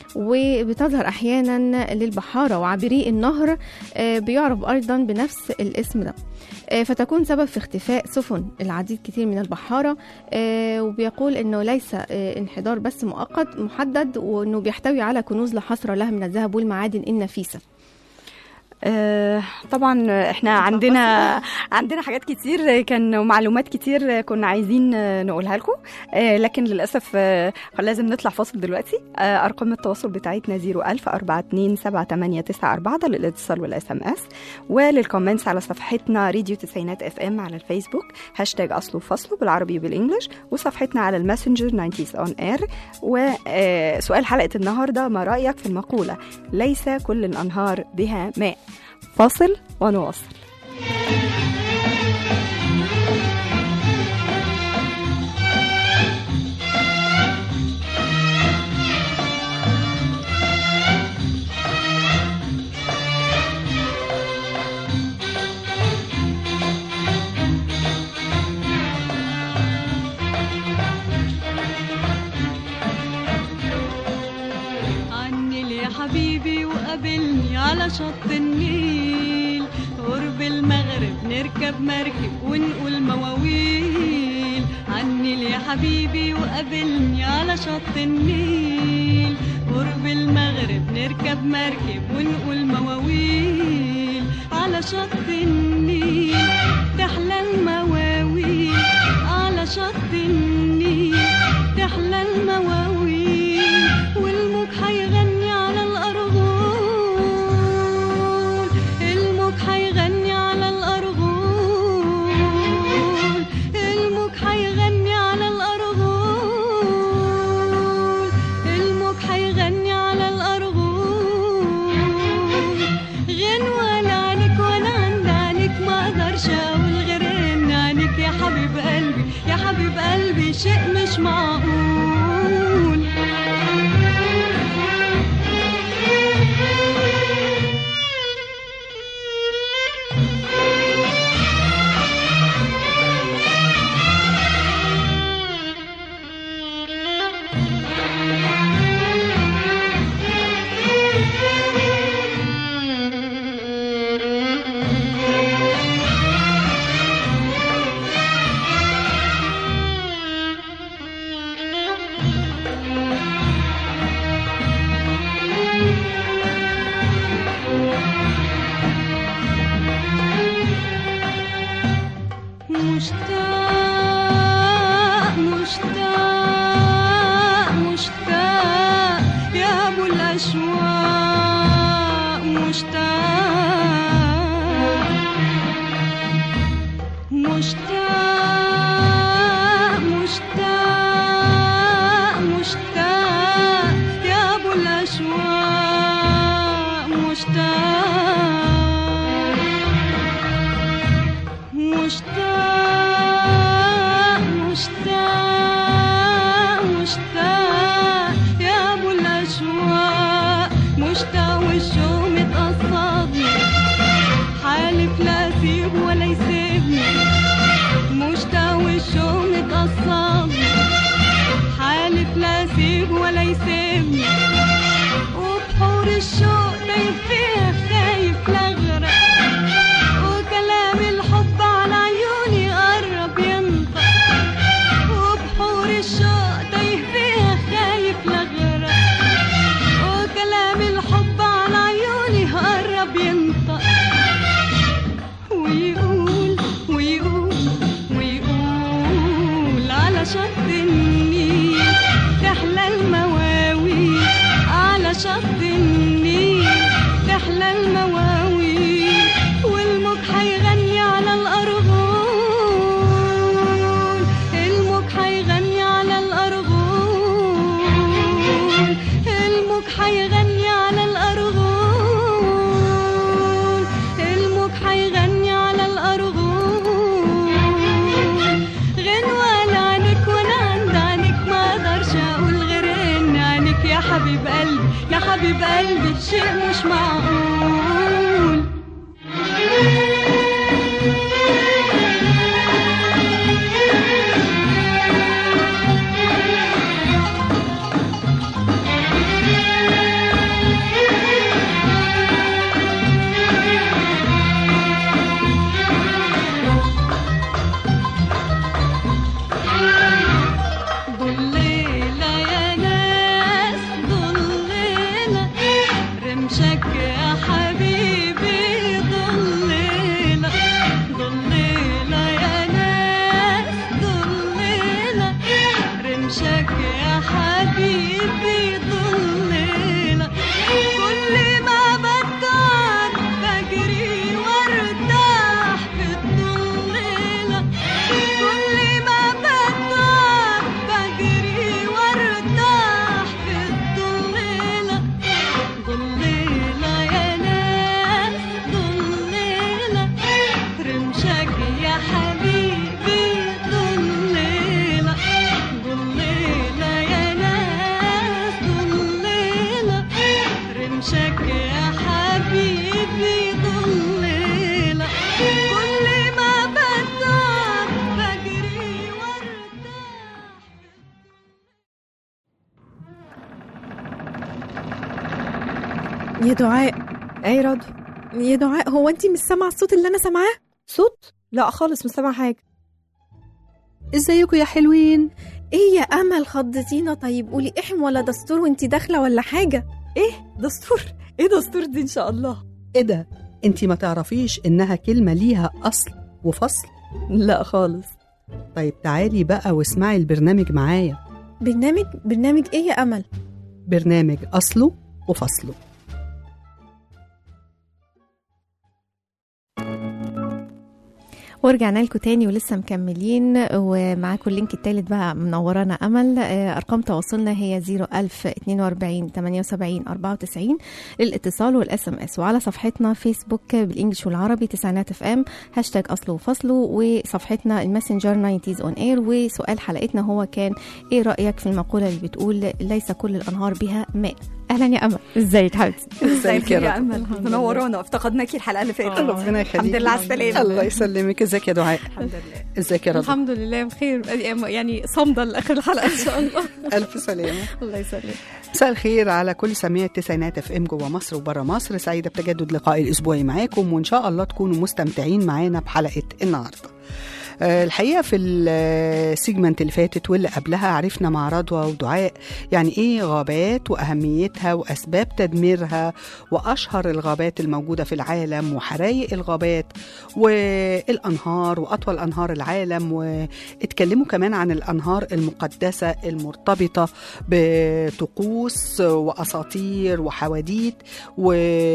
وبتظهر احيانا للبحاره وعابري النهر آه، بيعرف ايضا بنفس الاسم ده آه، فتكون سبب في اختفاء سفن العديد كتير من البحاره آه، وبيقول انه ليس آه، انحدار بس مؤقت محدد وانه بيحتوي على كنوز لا حصر لها من الذهب والمعادن النفيسه آه، طبعا احنا عندنا عندنا حاجات كتير كان معلومات كتير كنا عايزين آه، نقولها لكم آه، لكن للاسف آه، لازم نطلع فاصل دلوقتي آه، ارقام التواصل بتاعتنا 01000 427 ده للاتصال والاس ام اس وللكومنتس على صفحتنا راديو تسعينات اف ام على الفيسبوك هاشتاج اصله وفصله بالعربي وبالانجلش وصفحتنا على الماسنجر 90 اون اير وسؤال حلقه النهارده ما رايك في المقوله ليس كل الانهار بها ماء فاصل ونواصل عني يا حبيبي وقابلني على شط النيل قرب المغرب نركب مركب ونقول مواويل عني يا حبيبي وقابلني على شط النيل قرب المغرب نركب مركب ونقول مواويل على شط النيل تحلى المواويل على شط النيل تحلى المواويل والموج هيغني على الأرغول الموج هيغني على الأرغول الموج هيغني على الأرغول الموج هيغني على الأرغول غنوة لعنك وأنا عند عنك ما أقدرش أقول غير إن عنك يا حبيب قلبي يا حبيب قلبي شيء مش معقول مشتاق مشتاق مشتاق يا ابو الاشواق مشتاق مشتاق مشتاق مشتاق يا ابو الاشواق مشتاق مشتاق مشتاق مشتاق يا ابو الاشواق مشتاق والشوق متقصدني حالف لا اسيب ولا يسيبني مشتاق والشوق متقصدني حالف لا اسيب ولا يسيبني وبحور الشوق دايب فيها خايف لاغرق وكلام الحب على عيوني قرب ينطق وبحور الشوق تايه فيها خايف لاغرق وكلام الحب على عيوني قرب ينطق ويقول ويقول ويقول على شط النيل تحلى المواويل على شط النيل تحلى المواويل والموج هيغني على الأرغول الموج هيغني على الأرغول الموج هيغني على الأرغول الموج هيغني على الأرغول غنوة لعنك وانا عند عنك ما اقدرش اقول غير ان عنك يا حبيب قلبي يا حبيب قلبي شيء مش معقول يا دعاء اي رضوى يا دعاء هو انت مش سامعه الصوت اللي انا سامعاه صوت لا خالص مش سامعه حاجه ازيكم يا حلوين ايه يا امل خضتينا طيب قولي احم ولا دستور وانت داخله ولا حاجه دستور ايه دستور دي ان شاء الله ايه ده انتي ما تعرفيش انها كلمة ليها اصل وفصل لا خالص طيب تعالي بقى واسمعي البرنامج معايا برنامج برنامج ايه يا امل برنامج اصله وفصله ورجعنا لكم تاني ولسه مكملين ومعاكم اللينك التالت بقى منورانا امل آه، ارقام تواصلنا هي 01042 78 94 للاتصال والاس ام اس وعلى صفحتنا فيسبوك بالانجلش والعربي تسعينات اف ام هاشتاج اصله وفصله وصفحتنا الماسنجر 90 اون اير وسؤال حلقتنا هو كان ايه رايك في المقوله اللي بتقول ليس كل الانهار بها ماء اهلا يا امل ازيك حبيبتي ازيك يا رضوى امل منورانا افتقدناكي الحلقه اللي فاتت ربنا يخليك الحمد لله على السلامه الله يسلمك ازيك يا دعاء الحمد لله ازيك يا رضوى الحمد لله بخير يعني صامده لاخر الحلقه ان شاء الله الف سلامه الله يسلمك مساء الخير على كل سميع التسعينات اف ام جوه مصر وبره مصر سعيده بتجدد لقائي الاسبوعي معاكم وان شاء الله تكونوا مستمتعين معانا بحلقه النهارده آه، الحقيقه في السيجمنت اللي فاتت واللي قبلها عرفنا مع رضوى ودعاء يعني ايه غابات واهميتها واسباب تدميرها واشهر الغابات الموجوده في العالم وحرايق الغابات والانهار واطول انهار العالم واتكلموا كمان عن الانهار المقدسه المرتبطه بطقوس واساطير وحواديت و...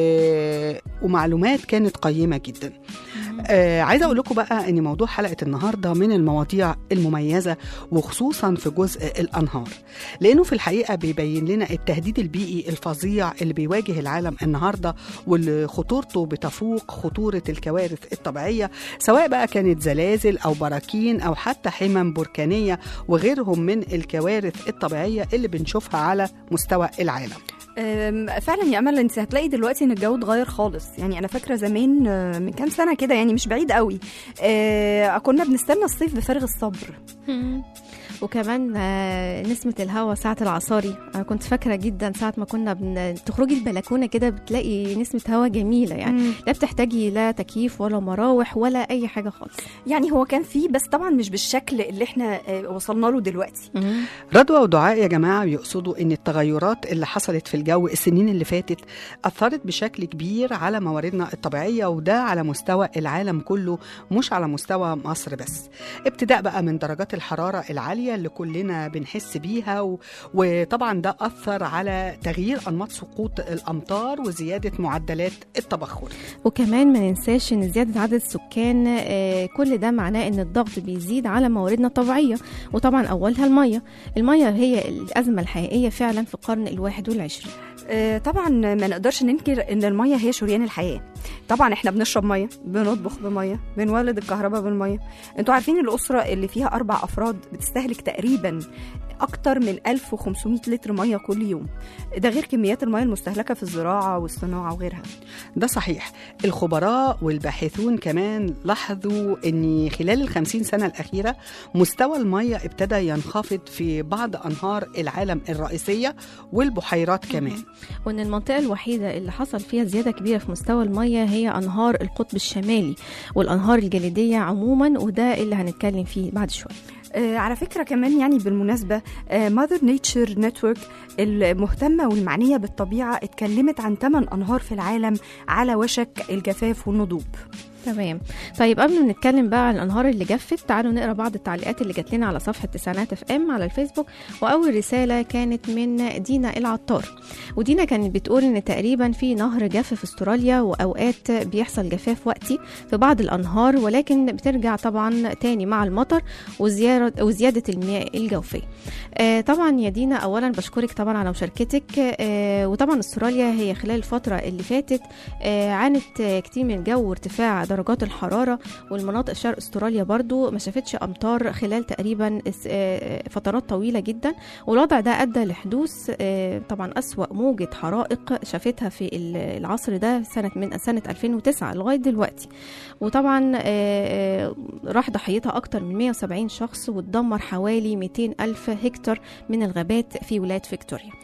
ومعلومات كانت قيمه جدا آه عايزه اقول لكم بقى ان موضوع حلقه النهارده من المواضيع المميزه وخصوصا في جزء الانهار لانه في الحقيقه بيبين لنا التهديد البيئي الفظيع اللي بيواجه العالم النهارده واللي خطورته بتفوق خطوره الكوارث الطبيعيه سواء بقى كانت زلازل او براكين او حتى حمم بركانيه وغيرهم من الكوارث الطبيعيه اللي بنشوفها على مستوى العالم أم، فعلا يا امل انت هتلاقي دلوقتي ان الجو اتغير خالص يعني انا فاكره زمان آه، من كام سنه كده يعني مش بعيد قوي آه، كنا بنستنى الصيف بفارغ الصبر وكمان آه، نسمة الهواء ساعة العصاري أنا كنت فاكرة جدا ساعة ما كنا بن... تخرجي البلكونة كده بتلاقي نسمة هواء جميلة يعني لا بتحتاجي لا تكييف ولا مراوح ولا أي حاجة خالص يعني هو كان فيه بس طبعا مش بالشكل اللي احنا آه، وصلنا له دلوقتي رضوى ودعاء يا جماعة بيقصدوا إن التغيرات اللي حصلت في الجو السنين اللي فاتت أثرت بشكل كبير على مواردنا الطبيعية وده على مستوى العالم كله مش على مستوى مصر بس ابتداء بقى من درجات الحرارة العالية اللي كلنا بنحس بيها و... وطبعا ده أثر على تغيير أنماط سقوط الأمطار وزيادة معدلات التبخر وكمان ما ننساش ان زياده عدد السكان آه، كل ده معناه ان الضغط بيزيد على مواردنا الطبيعيه وطبعا اولها الميه الميه هي الازمه الحقيقيه فعلا في القرن الواحد والعشرين آه، طبعا ما نقدرش ننكر ان الميه هي شريان الحياه طبعا احنا بنشرب ميه بنطبخ بميه بنولد الكهرباء بالميه انتوا عارفين الاسره اللي فيها اربع افراد بتستهلك تقريبا اكتر من 1500 لتر ميه كل يوم ده غير كميات الميه المستهلكه في الزراعه والصناعه وغيرها ده صحيح الخبراء والباحثون كمان لاحظوا ان خلال الخمسين سنة الأخيرة مستوى المية ابتدى ينخفض في بعض أنهار العالم الرئيسية والبحيرات كمان وان المنطقه الوحيده اللي حصل فيها زياده كبيره في مستوى الميه هي انهار القطب الشمالي والانهار الجليديه عموما وده اللي هنتكلم فيه بعد شويه آه على فكرة كمان يعني بالمناسبة ماذر نيتشر نتورك المهتمة والمعنية بالطبيعة اتكلمت عن 8 أنهار في العالم على وشك الجفاف والنضوب تمام طيب قبل ما نتكلم بقى عن الانهار اللي جفت تعالوا نقرا بعض التعليقات اللي جات لنا على صفحه تسعينات اف ام على الفيسبوك واول رساله كانت من دينا العطار ودينا كانت بتقول ان تقريبا في نهر جف في استراليا واوقات بيحصل جفاف وقتي في بعض الانهار ولكن بترجع طبعا تاني مع المطر وزياده وزياده المياه الجوفيه آه طبعا يا دينا اولا بشكرك طبعا على مشاركتك آه وطبعا استراليا هي خلال الفتره اللي فاتت آه عانت آه كتير من الجو وارتفاع درجات الحراره والمناطق شرق استراليا برضو ما شافتش امطار خلال تقريبا اس- آه، فترات طويله جدا والوضع ده ادى لحدوث آه، طبعا اسوا موجه حرائق شافتها في ال- العصر ده سنه من سنه 2009 لغايه دلوقتي وطبعا آه، آه، راح ضحيتها اكتر من 170 شخص واتدمر حوالي 200 الف هكتار من الغابات في ولايه فيكتوريا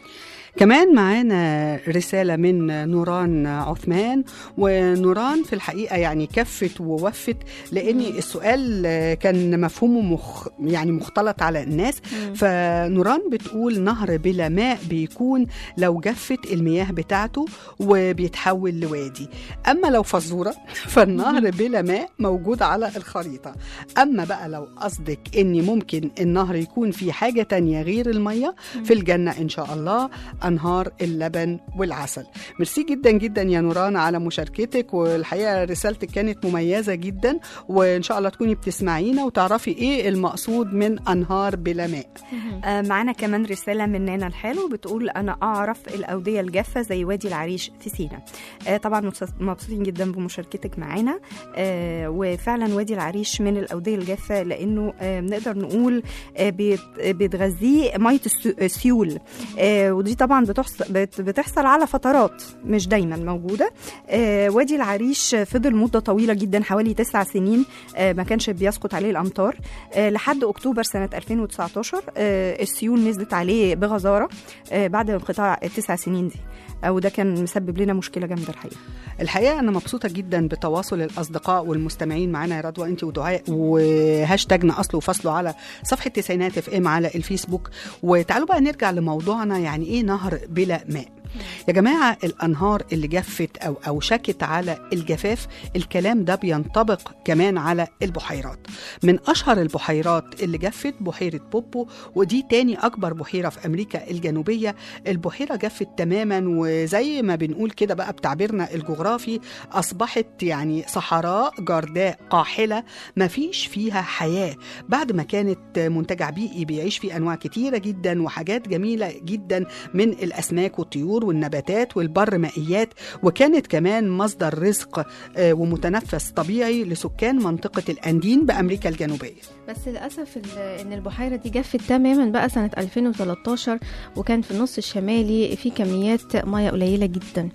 كمان معانا رسالة من نوران عثمان ونوران في الحقيقة يعني كفت ووفت لأن السؤال كان مفهومه مخ يعني مختلط على الناس فنوران بتقول نهر بلا ماء بيكون لو جفت المياه بتاعته وبيتحول لوادي أما لو فزورة فالنهر بلا ماء موجود على الخريطة أما بقى لو قصدك إن ممكن النهر يكون فيه حاجة تانية غير المية في الجنة إن شاء الله أنهار اللبن والعسل ميرسي جدا جدا يا نوران على مشاركتك والحقيقة رسالتك كانت مميزة جدا وإن شاء الله تكوني بتسمعينا وتعرفي إيه المقصود من أنهار بلا ماء آه، معانا كمان رسالة من نانا الحلو بتقول أنا أعرف الأودية الجافة زي وادي العريش في سينا آه، طبعا مبسوط- مبسوطين جدا بمشاركتك معانا آه، وفعلا وادي العريش من الأودية الجافة لأنه آه، نقدر نقول آه، بيت- بتغذيه مية السو- السيول آه، ودي طبعا بتحصل, بت- بتحصل على فترات مش دايما موجودة آه، وادي العريش فضل مدة طويلة جدا حوالي تسع سنين آه، ما كانش بيسقط عليه الأمطار آه، لحد أكتوبر سنة 2019 آه، السيول نزلت عليه بغزارة آه، بعد انقطاع التسع سنين دي أو ده كان مسبب لنا مشكلة جامدة الحقيقة الحقيقه انا مبسوطه جدا بتواصل الاصدقاء والمستمعين معانا يا رضوى انت ودعاء وهاشتاجنا اصله وفصله على صفحه تسعينات اف ام على الفيسبوك وتعالوا بقى نرجع لموضوعنا يعني ايه نهر بلا ماء يا جماعة الأنهار اللي جفت أو أوشكت على الجفاف الكلام ده بينطبق كمان على البحيرات من أشهر البحيرات اللي جفت بحيرة بوبو ودي تاني أكبر بحيرة في أمريكا الجنوبية البحيرة جفت تماما وزي ما بنقول كده بقى بتعبيرنا الجغرافي أصبحت يعني صحراء جرداء قاحلة ما فيش فيها حياة بعد ما كانت منتجع بيئي بيعيش فيه أنواع كتيرة جدا وحاجات جميلة جدا من الأسماك والطيور والنباتات والبر مائيات وكانت كمان مصدر رزق آه، ومتنفس طبيعي لسكان منطقة الأندين بأمريكا الجنوبية بس للاسف ال- ان البحيره دي جفت تماما بقى سنه 2013 وكان في النص الشمالي في كميات ميه قليله جدا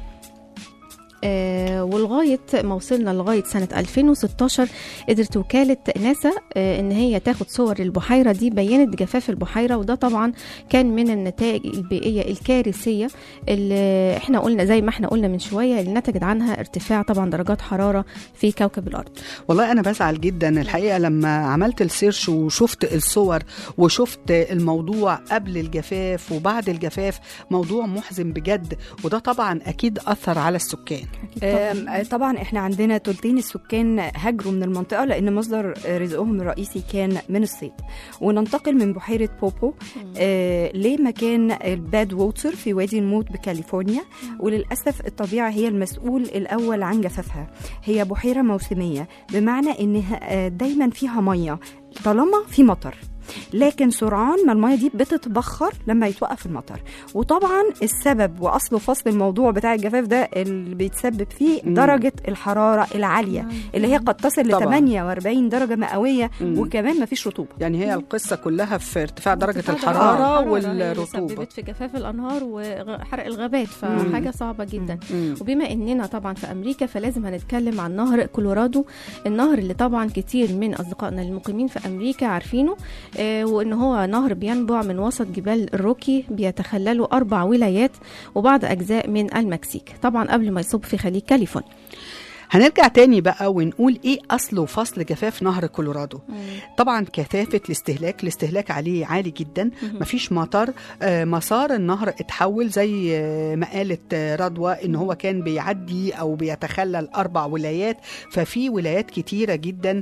آه ولغايه ما وصلنا لغايه سنه 2016 قدرت وكاله ناسا آه ان هي تاخد صور البحيره دي بينت جفاف البحيره وده طبعا كان من النتائج البيئيه الكارثيه اللي احنا قلنا زي ما احنا قلنا من شويه اللي نتجت عنها ارتفاع طبعا درجات حراره في كوكب الارض والله أنا بزعل جدا الحقيقة لما عملت السيرش وشفت الصور وشفت الموضوع قبل الجفاف وبعد الجفاف موضوع محزن بجد وده طبعا أكيد أثر على السكان آم، آه، طبعا احنا عندنا تلتين السكان هاجروا من المنطقه لان مصدر آه، رزقهم الرئيسي كان من الصيد وننتقل من بحيره بوبو آه لمكان الباد ووتر في وادي الموت بكاليفورنيا وللاسف الطبيعه هي المسؤول الاول عن جفافها هي بحيره موسميه بمعنى انها آه، دايما فيها ميه طالما في مطر لكن سرعان ما الميه دي بتتبخر لما يتوقف المطر وطبعا السبب واصل وفصل الموضوع بتاع الجفاف ده اللي بيتسبب فيه مم. درجه الحراره العاليه اللي هي قد تصل ل طبعاً. 48 درجه مئويه مم. وكمان ما فيش رطوبه يعني هي القصة كلها في ارتفاع درجة ارتفاع الحرارة هي اللي والرطوبة سببت في جفاف الانهار وحرق الغابات فحاجه صعبه جدا مم. وبما اننا طبعا في امريكا فلازم هنتكلم عن نهر كولورادو النهر اللي طبعا كتير من اصدقائنا المقيمين في امريكا عارفينه آه وان هو نهر بينبع من وسط جبال الروكي بيتخلله اربع ولايات وبعض اجزاء من المكسيك طبعا قبل ما يصب في خليج كاليفورنيا هنرجع تاني بقى ونقول ايه اصل وفصل جفاف نهر كولورادو طبعا كثافه الاستهلاك الاستهلاك عليه عالي جدا مفيش مطر آه، مسار النهر اتحول زي آه، ما قالت آه، رضوى ان هو كان بيعدي او بيتخلل اربع ولايات ففي ولايات كتيره جدا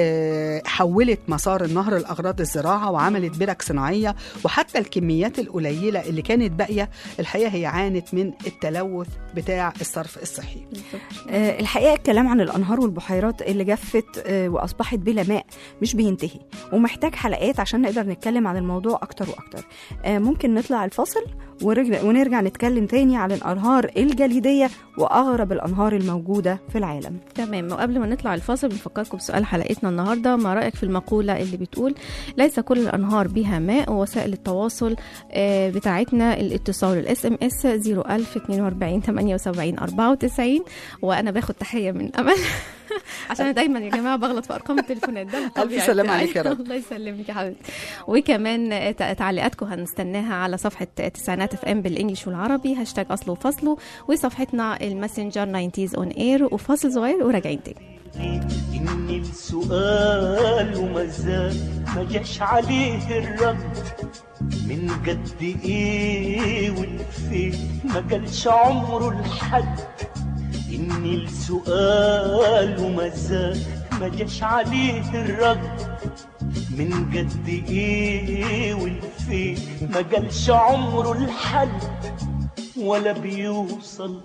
آه، حولت مسار النهر لاغراض الزراعه وعملت برك صناعيه وحتى الكميات القليله اللي كانت باقيه الحقيقه هي عانت من التلوث بتاع الصرف الصحي آه، الحقيقه الكلام عن الانهار والبحيرات اللي جفت آه، واصبحت بلا ماء مش بينتهي ومحتاج حلقات عشان نقدر نتكلم عن الموضوع اكتر واكتر آه، ممكن نطلع الفاصل ورجع ونرجع نتكلم تاني عن الانهار الجليديه واغرب الانهار الموجوده في العالم تمام وقبل ما نطلع الفاصل بنفكركم بسؤال حلقتنا النهارده ما رايك في المقوله اللي بتقول ليس كل الانهار بها ماء ووسائل التواصل آه، بتاعتنا الاتصال الاس ام اس 01042 78 94 وانا باخد تحيه تحيه من امل عشان أنا دايما يا جماعه بغلط في ارقام التليفونات ده الطبيعي سلام بتاعي. عليك يا رب. الله يسلمك يا حبيبتي وكمان تع- تعليقاتكم هنستناها على صفحه تسعينات اف ام بالانجلش والعربي هاشتاج اصله وفصله وصفحتنا الماسنجر 90 اون اير وفاصل صغير وراجعين تاني إن السؤال وما زال ما جاش عليه الرد من قد إيه والفين ما جالش عمره لحد إن السؤال وما زال ما جاش عليه الرد من قد إيه والفين ما جالش عمره لحد ولا بيوصل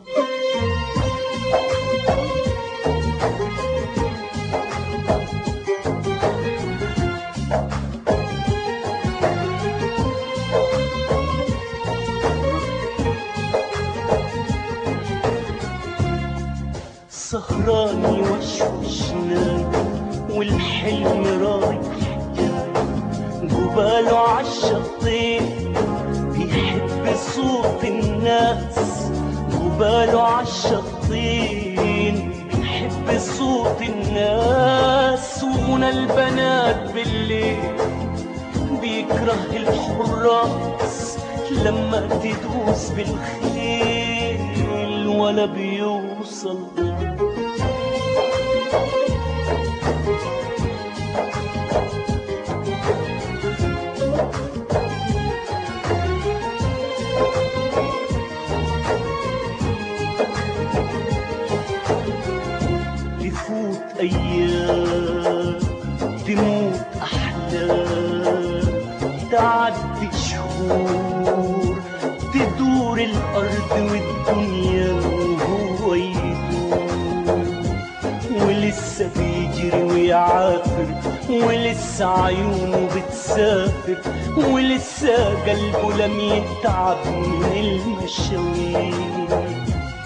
سهراني وشوش نايم والحلم رايح جاي جباله عالشطين بيحب صوت الناس جباله عالشطين بيحب صوت الناس وغنى البنات بالليل بيكره الحراس لما تدوس بالخيل ولا بيوصل تفوت أيام تموت أحلام تعدي شهور تدور الأرض والدنيا وهو يدور ولسه بيجري ويعافر ولسه عيونه بتسافر ولسه قلبه لم يتعب من المشاوير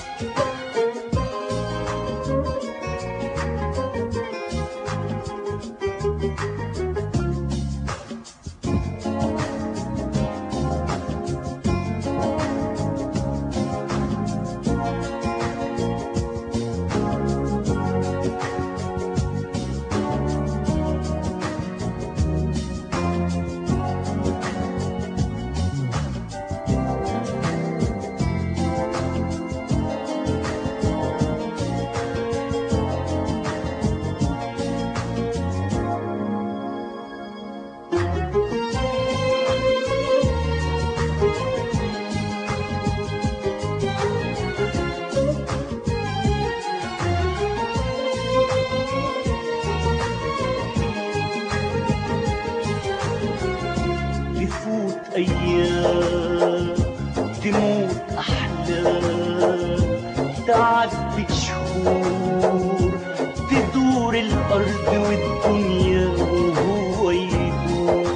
تفوت أيام تموت أحلام تعدي شهور تدور الأرض والدنيا وهو يدور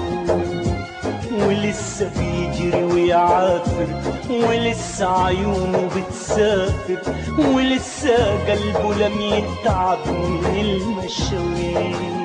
ولسه بيجري ويعافر ولسه عيونه بتسافر ولسه قلبه لم يتعب من المشاوير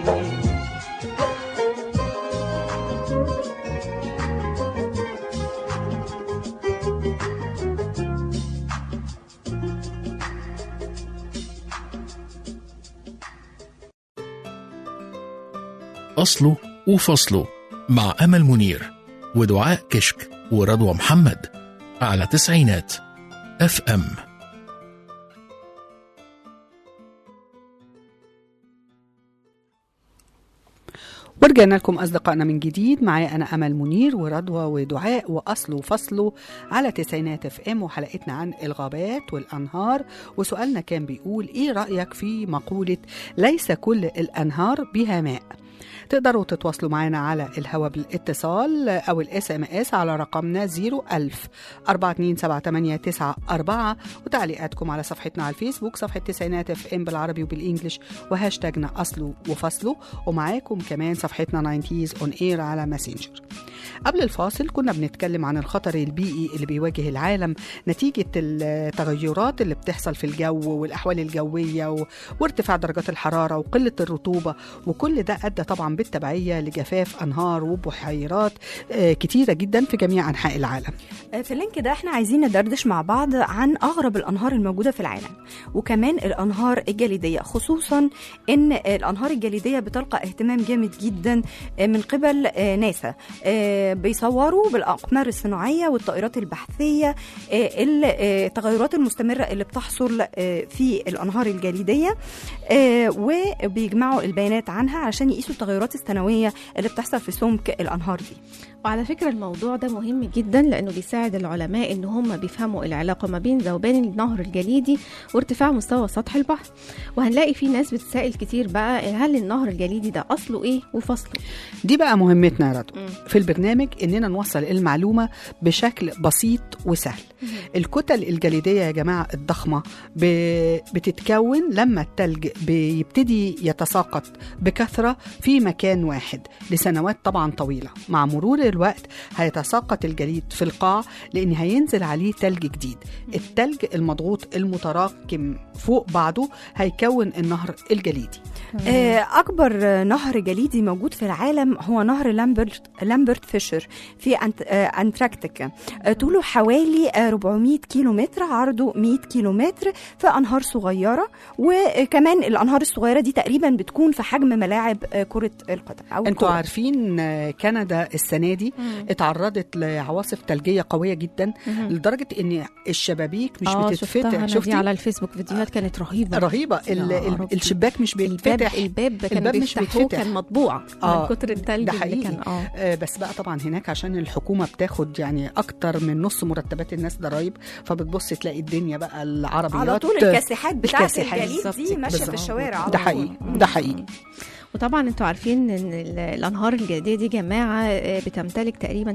أصله وفصله مع أمل منير ودعاء كشك ورضوى محمد على تسعينات اف ام ورجعنا لكم أصدقائنا من جديد معايا أنا أمل منير ورضوى ودعاء وأصله وفصله على تسعينات اف ام وحلقتنا عن الغابات والأنهار وسؤالنا كان بيقول إيه رأيك في مقولة ليس كل الأنهار بها ماء تقدروا تتواصلوا معنا على الهوا بالاتصال أو الاس ام اس على رقمنا 01000 4278994 وتعليقاتكم على صفحتنا على الفيسبوك صفحة تسعينات اف ام بالعربي وبالانجلش وهاشتاجنا أصله وفصله ومعاكم كمان صفحتنا 90 اون اير على ماسنجر قبل الفاصل كنا بنتكلم عن الخطر البيئي اللي بيواجه العالم نتيجة التغيرات اللي بتحصل في الجو والأحوال الجوية و... وارتفاع درجات الحرارة وقلة الرطوبة وكل ده أدى طبعا طبعا بالتبعيه لجفاف انهار وبحيرات آه، كتيره جدا في جميع انحاء العالم آه، في اللينك ده احنا عايزين ندردش مع بعض عن اغرب الانهار الموجوده في العالم وكمان الانهار الجليديه خصوصا ان الانهار الجليديه بتلقى اهتمام جامد جدا آه، من قبل آه، ناسا آه، بيصوروا بالاقمار الصناعيه والطائرات البحثيه آه، التغيرات المستمره اللي بتحصل آه، في الانهار الجليديه آه، وبيجمعوا البيانات عنها علشان يقيسوا التغيرات السنويه اللي بتحصل في سمك الانهار دي وعلى فكرة الموضوع ده مهم جدا لأنه بيساعد العلماء إن هم بيفهموا العلاقة ما بين ذوبان النهر الجليدي وارتفاع مستوى سطح البحر وهنلاقي في ناس بتسائل كتير بقى هل النهر الجليدي ده أصله إيه وفصله دي بقى مهمتنا يا رضوى في البرنامج اننا نوصل المعلومه بشكل بسيط وسهل الكتل الجليديه يا جماعه الضخمه ب- بتتكون لما التلج بيبتدي يتساقط بكثره في مكان واحد لسنوات طبعا طويله مع مرور الوقت هيتساقط الجليد في القاع لان هينزل عليه تلج جديد التلج المضغوط المتراكم فوق بعضه هيكون النهر الجليدي آه، أكبر نهر جليدي موجود في العالم هو نهر لامبرت, لامبرت فيشر في أنت آه، أنتاركتيكا آه، طوله حوالي آه، 400 كيلومتر عرضه 100 كيلومتر في أنهار صغيرة وكمان الأنهار الصغيرة دي تقريبا بتكون في حجم ملاعب آه، كرة القدم أو انتوا الكرة. عارفين آه، كندا السنه دي اتعرضت لعواصف ثلجيه قويه جدا لدرجه ان الشبابيك مش آه شفتها بتتفتح أنا دي على الفيسبوك فيديوهات كانت رهيبة رهيبه ال- يا ال- ربي. الشباك مش الباب بيتفتح الباب كان الباب مش بيفتحوه بيتفتح. كان مطبوع آه، من كتر التلج ده اللي حقيقي كان اه آه، بس بقى طبعا هناك عشان الحكومه بتاخد يعني اكتر من نص مرتبات الناس ضرايب فبتبص تلاقي الدنيا بقى العربيات على طول الكاسحات بتاعت الكاسحات الجليد بالظبط دي ماشية في بالظبط. الشوارع على ده طول. حقيقي ده حقيقي وطبعا انتوا عارفين ان ال- الانهار الجليديه دي جماعه آه، بتمتلك تقريبا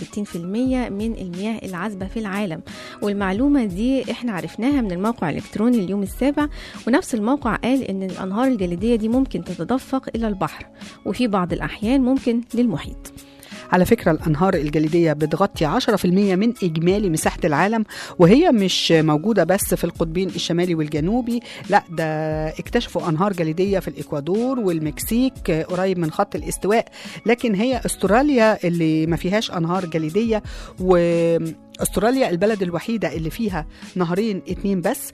69% من المياه العذبه في العالم والمعلومه دي احنا عرفناها من الموقع الالكتروني اليوم السابع ونفس الموقع قال ان الانهار الجليديه دي ممكن تتدفق الى البحر وفي بعض الاحيان ممكن للمحيط على فكرة الأنهار الجليدية بتغطي 10% من إجمالي مساحة العالم وهي مش موجودة بس في القطبين الشمالي والجنوبي لا ده اكتشفوا أنهار جليدية في الإكوادور والمكسيك آه، قريب من خط الاستواء لكن هي أستراليا اللي ما فيهاش أنهار جليدية و استراليا البلد الوحيده اللي فيها نهرين اتنين بس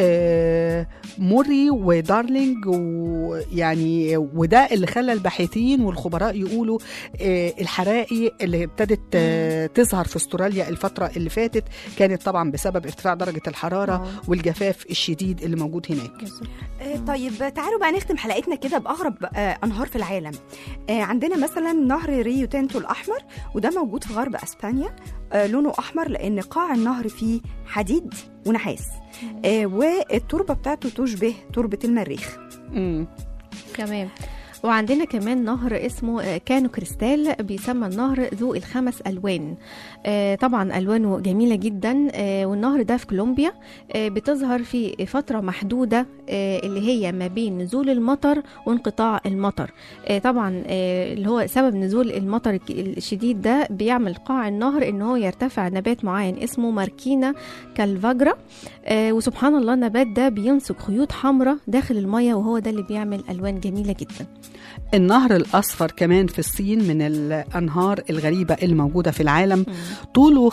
آه، موري ودارلينج ويعني وده اللي خلى الباحثين والخبراء يقولوا آه، الحرائق اللي ابتدت آه، تظهر في استراليا الفتره اللي فاتت كانت طبعا بسبب ارتفاع درجه الحراره والجفاف الشديد اللي موجود هناك آه، طيب تعالوا بقى نختم حلقتنا كده باغرب آه، انهار في العالم آه، عندنا مثلا نهر ريو تينتو الاحمر وده موجود في غرب اسبانيا آه، لونه احمر لان قاع النهر فيه حديد ونحاس آه، والتربه بتاعته تشبه تربه المريخ مم. تمام وعندنا كمان نهر اسمه آه، كانو كريستال بيسمى النهر ذو الخمس الوان آه، طبعا الوانه جميله جدا آه، والنهر ده في كولومبيا آه، بتظهر في فتره محدوده آه، اللي هي ما بين نزول المطر وانقطاع المطر آه، طبعا آه، اللي هو سبب نزول المطر الك- الشديد ده بيعمل قاع النهر ان هو يرتفع نبات معين اسمه ماركينا كالفاجرا آه، وسبحان الله النبات ده بينسج خيوط حمراء داخل الميه وهو ده اللي بيعمل الوان جميله جدا النهر الأصفر كمان في الصين من الأنهار الغريبة الموجودة في العالم طوله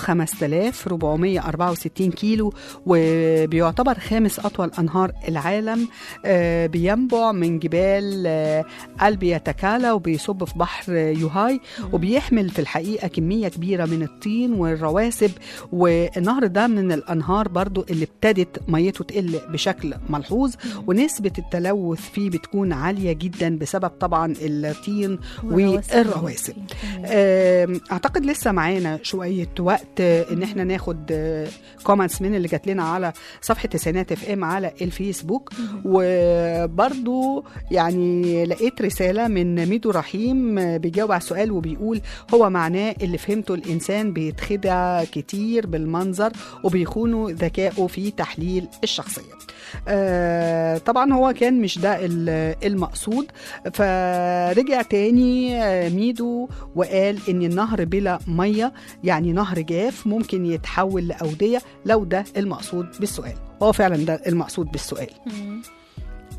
5464 كيلو وبيعتبر خامس أطول أنهار العالم آه، بينبع من جبال آه، ألبيا تاكالا وبيصب في بحر يوهاي وبيحمل في الحقيقة كمية كبيرة من الطين والرواسب والنهر ده من الأنهار برضو اللي ابتدت ميته تقل بشكل ملحوظ ونسبة التلوث فيه بتكون عالية جدا بسبب طبعا الطين والرواسب آم، اعتقد لسه معانا شويه وقت آه، ان احنا ناخد كومنتس من اللي جات لنا على صفحه تسعينات اف ام على الفيسبوك وبرضو يعني لقيت رساله من ميدو رحيم آه، بيجاوب على السؤال وبيقول هو معناه اللي فهمته الانسان بيتخدع كتير بالمنظر وبيخونوا ذكائه في تحليل الشخصيه آه، طبعا هو كان مش ده ال- المقصود فرجع تاني آه، ميدو وقال ان النهر بلا ميه يعني نهر جاف ممكن يتحول لاوديه لو ده المقصود بالسؤال هو فعلا ده المقصود بالسؤال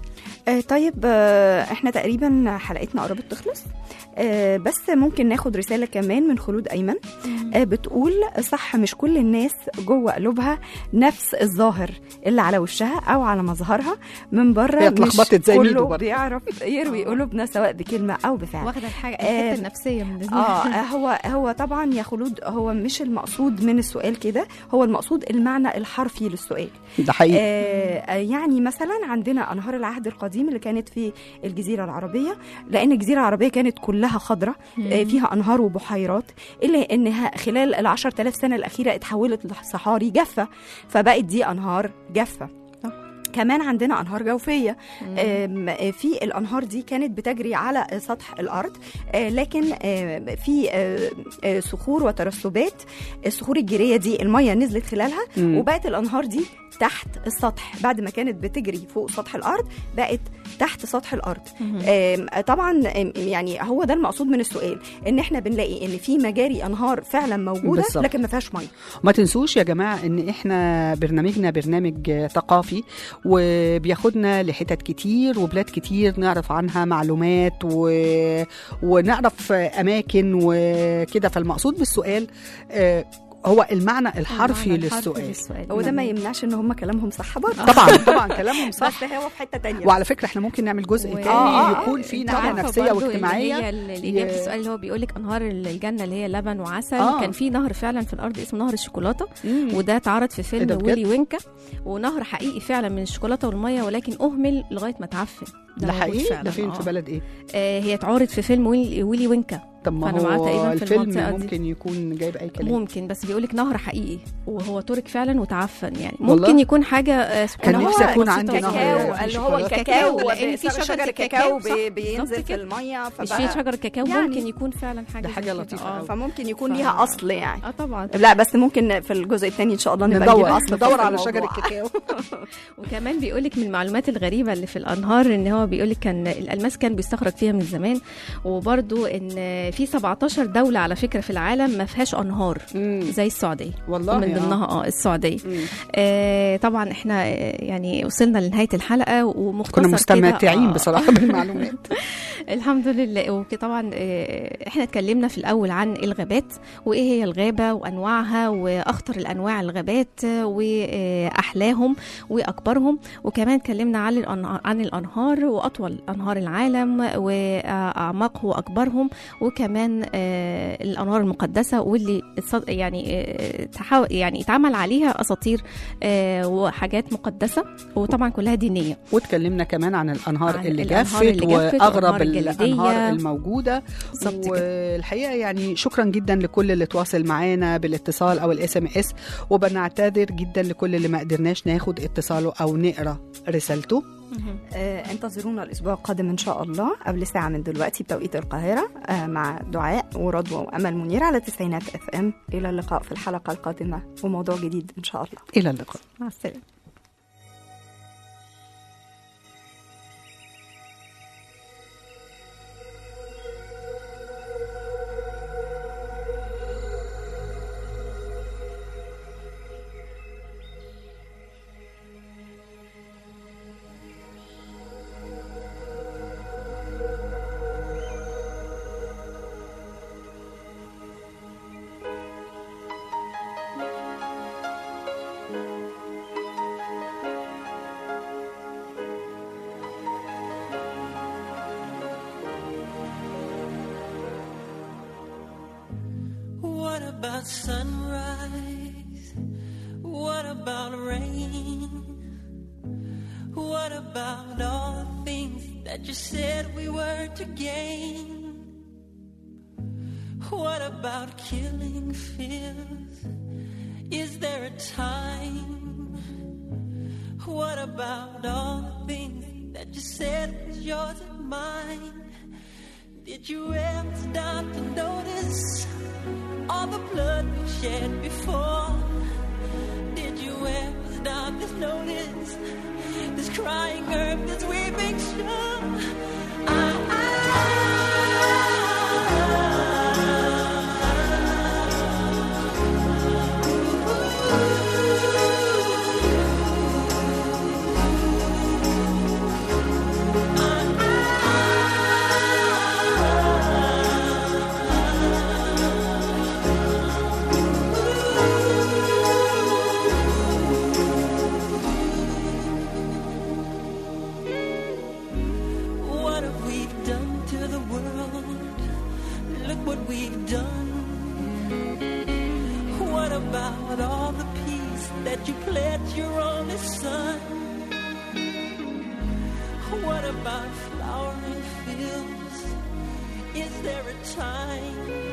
آه طيب آه احنا تقريبا حلقتنا قربت تخلص آه بس ممكن ناخد رسالة كمان من خلود أيمن آه بتقول صح مش كل الناس جوه قلوبها نفس الظاهر اللي على وشها أو على مظهرها من بره هي مش اتلخبطت زي ميدو كله برضه. بيعرف يروي قلوبنا سواء بكلمة أو بفعل واخده الحاجه آه، الحته النفسيه من اه هو هو طبعا يا خلود هو مش المقصود من السؤال كده هو المقصود المعنى الحرفي للسؤال ده حقيقي آه يعني مثلا عندنا انهار العهد القديم اللي كانت في الجزيره العربيه لان الجزيره العربيه كانت كلها خضراء آه فيها انهار وبحيرات الا انها خلال ال 10000 سنه الاخيره اتحولت لصحاري جافه فبقت دي انهار جافه كمان عندنا انهار جوفيه آم، آه، في الانهار دي كانت بتجري على سطح الارض آه، لكن آه، في آه، آه، صخور وترسبات الصخور الجيريه دي الميه نزلت خلالها مم. وبقت الانهار دي تحت السطح بعد ما كانت بتجري فوق سطح الارض بقت تحت سطح الارض آم، طبعا آم، يعني هو ده المقصود من السؤال ان احنا بنلاقي ان في مجاري انهار فعلا موجوده بالظبط. لكن ما فيهاش ميه ما تنسوش يا جماعة ان احنا برنامجنا برنامج آه، ثقافي وبياخدنا لحتت كتير وبلاد كتير نعرف عنها معلومات و... ونعرف آه، اماكن وكده فالمقصود بالسؤال آه، هو المعنى الحرفي المعنى الحرفي للسؤال للسؤال. وده ما يمنعش ان هم كلامهم صح برضه طبعا طبعا كلامهم صح بس هو في حته تانية وعلى فكرة احنا ممكن نعمل جزء و- تاني آه، آه، يكون فيه انت ناحية عارفة نفسية برضو اللي واجتماعية هي الإجابة ي- السؤال اللي هو بيقول لك أنهار الجنة اللي هي لبن وعسل آه. كان في نهر فعلا في الأرض اسمه نهر الشوكولاتة مم. وده اتعرض في إيه فيلم ده بجد؟ ويلي وينكا ونهر حقيقي فعلا من الشوكولاتة والمية ولكن أهمل لغاية ما تعفن ده موجود حقيقي فعلاً، ده فين آه. في بلد ايه آه هي اتعرض في فيلم ويلي, ويلي وينكا طب ما فأنا معاه هو تقريباً في الفيلم المنطقة دي. ممكن يكون جايب اي كلام ممكن بس بيقول لك نهر حقيقي وهو ترك فعلا وتعفن يعني والله؟ ممكن يكون حاجة آه سبحان كان الله نفسي أكون بسيطة عندي جداً. نهر كاكاو فيه اللي هو شوكولاتة. الكاكاو لأن في شجر شجرة الكاكاو الكاكاو، بي- صح، بينزل بالظبط في كده. الميه مش فبقى- في شجر كاكاو يعني ممكن يكون فعلا حاجة ده زي حاجة كده. لطيفة آه. أوي. فممكن يكون ف- ليها اصل يعني اه طبعا لا بس ممكن في الجزء الثاني ان شاء الله نبقى نجيب ندور اصل ندور في على الموضوع. شجر الكاكاو وكمان بيقول لك من المعلومات الغريبه اللي في الانهار ان هو بيقول لك كان الالماس كان بيستخرج فيها من زمان وبرده ان في 17 دوله على فكره في العالم ما فيهاش انهار مم. زي السعوديه والله من آه. ضمنها اه السعوديه مم. آه طبعا احنا آه، يعني وصلنا لنهايه الحلقه ومختصر كنا كده، مستمتعين آه، بصراحة بالمعلومات الحمد لله وطبعا آه، احنا اتكلمنا في الاول عن الغابات وايه هي الغابه وانواعها واخطر الانواع الغابات آه، واحلاهم واكبرهم وكمان اتكلمنا عن الأنهار عن الانهار واطول انهار العالم واعماقه واكبرهم وكمان آه، الانهار المقدسه واللي اتصد- يعني آه، تحاول يعني اتعمل عليها اساطير آه، وحاجات مقدسه وطبعا كلها دينيه واتكلمنا كمان عن الانهار عن اللي الأنهار جفت اللي جفت واغرب والأنهار الجليدية. الانهار الموجوده بالظبط كده والحقيقه يعني شكرا جدا لكل اللي تواصل معانا بالاتصال او الاس ام اس وبنعتذر جدا لكل اللي ما قدرناش ناخد اتصاله او نقرا رسالته آه، انتظرونا الاسبوع القادم ان شاء الله قبل ساعه من دلوقتي بتوقيت القاهره آه، مع دعاء ورضوى وامل منير على تسعينات اف ام الى اللقاء في الحلقه القادمه وموضوع جديد ان شاء الله الى اللقاء مع السلامه What about sunrise? What about rain? What about all the things that you said we were to gain? What about killing fears? Is there a time? What about all the things that you said was yours and mine? Did you ever stop to notice all the blood we've shed before? Did you ever stop to notice this crying earth, this weeping shore? I, I, that you pledged your only son? What about flowering fields? Is there a time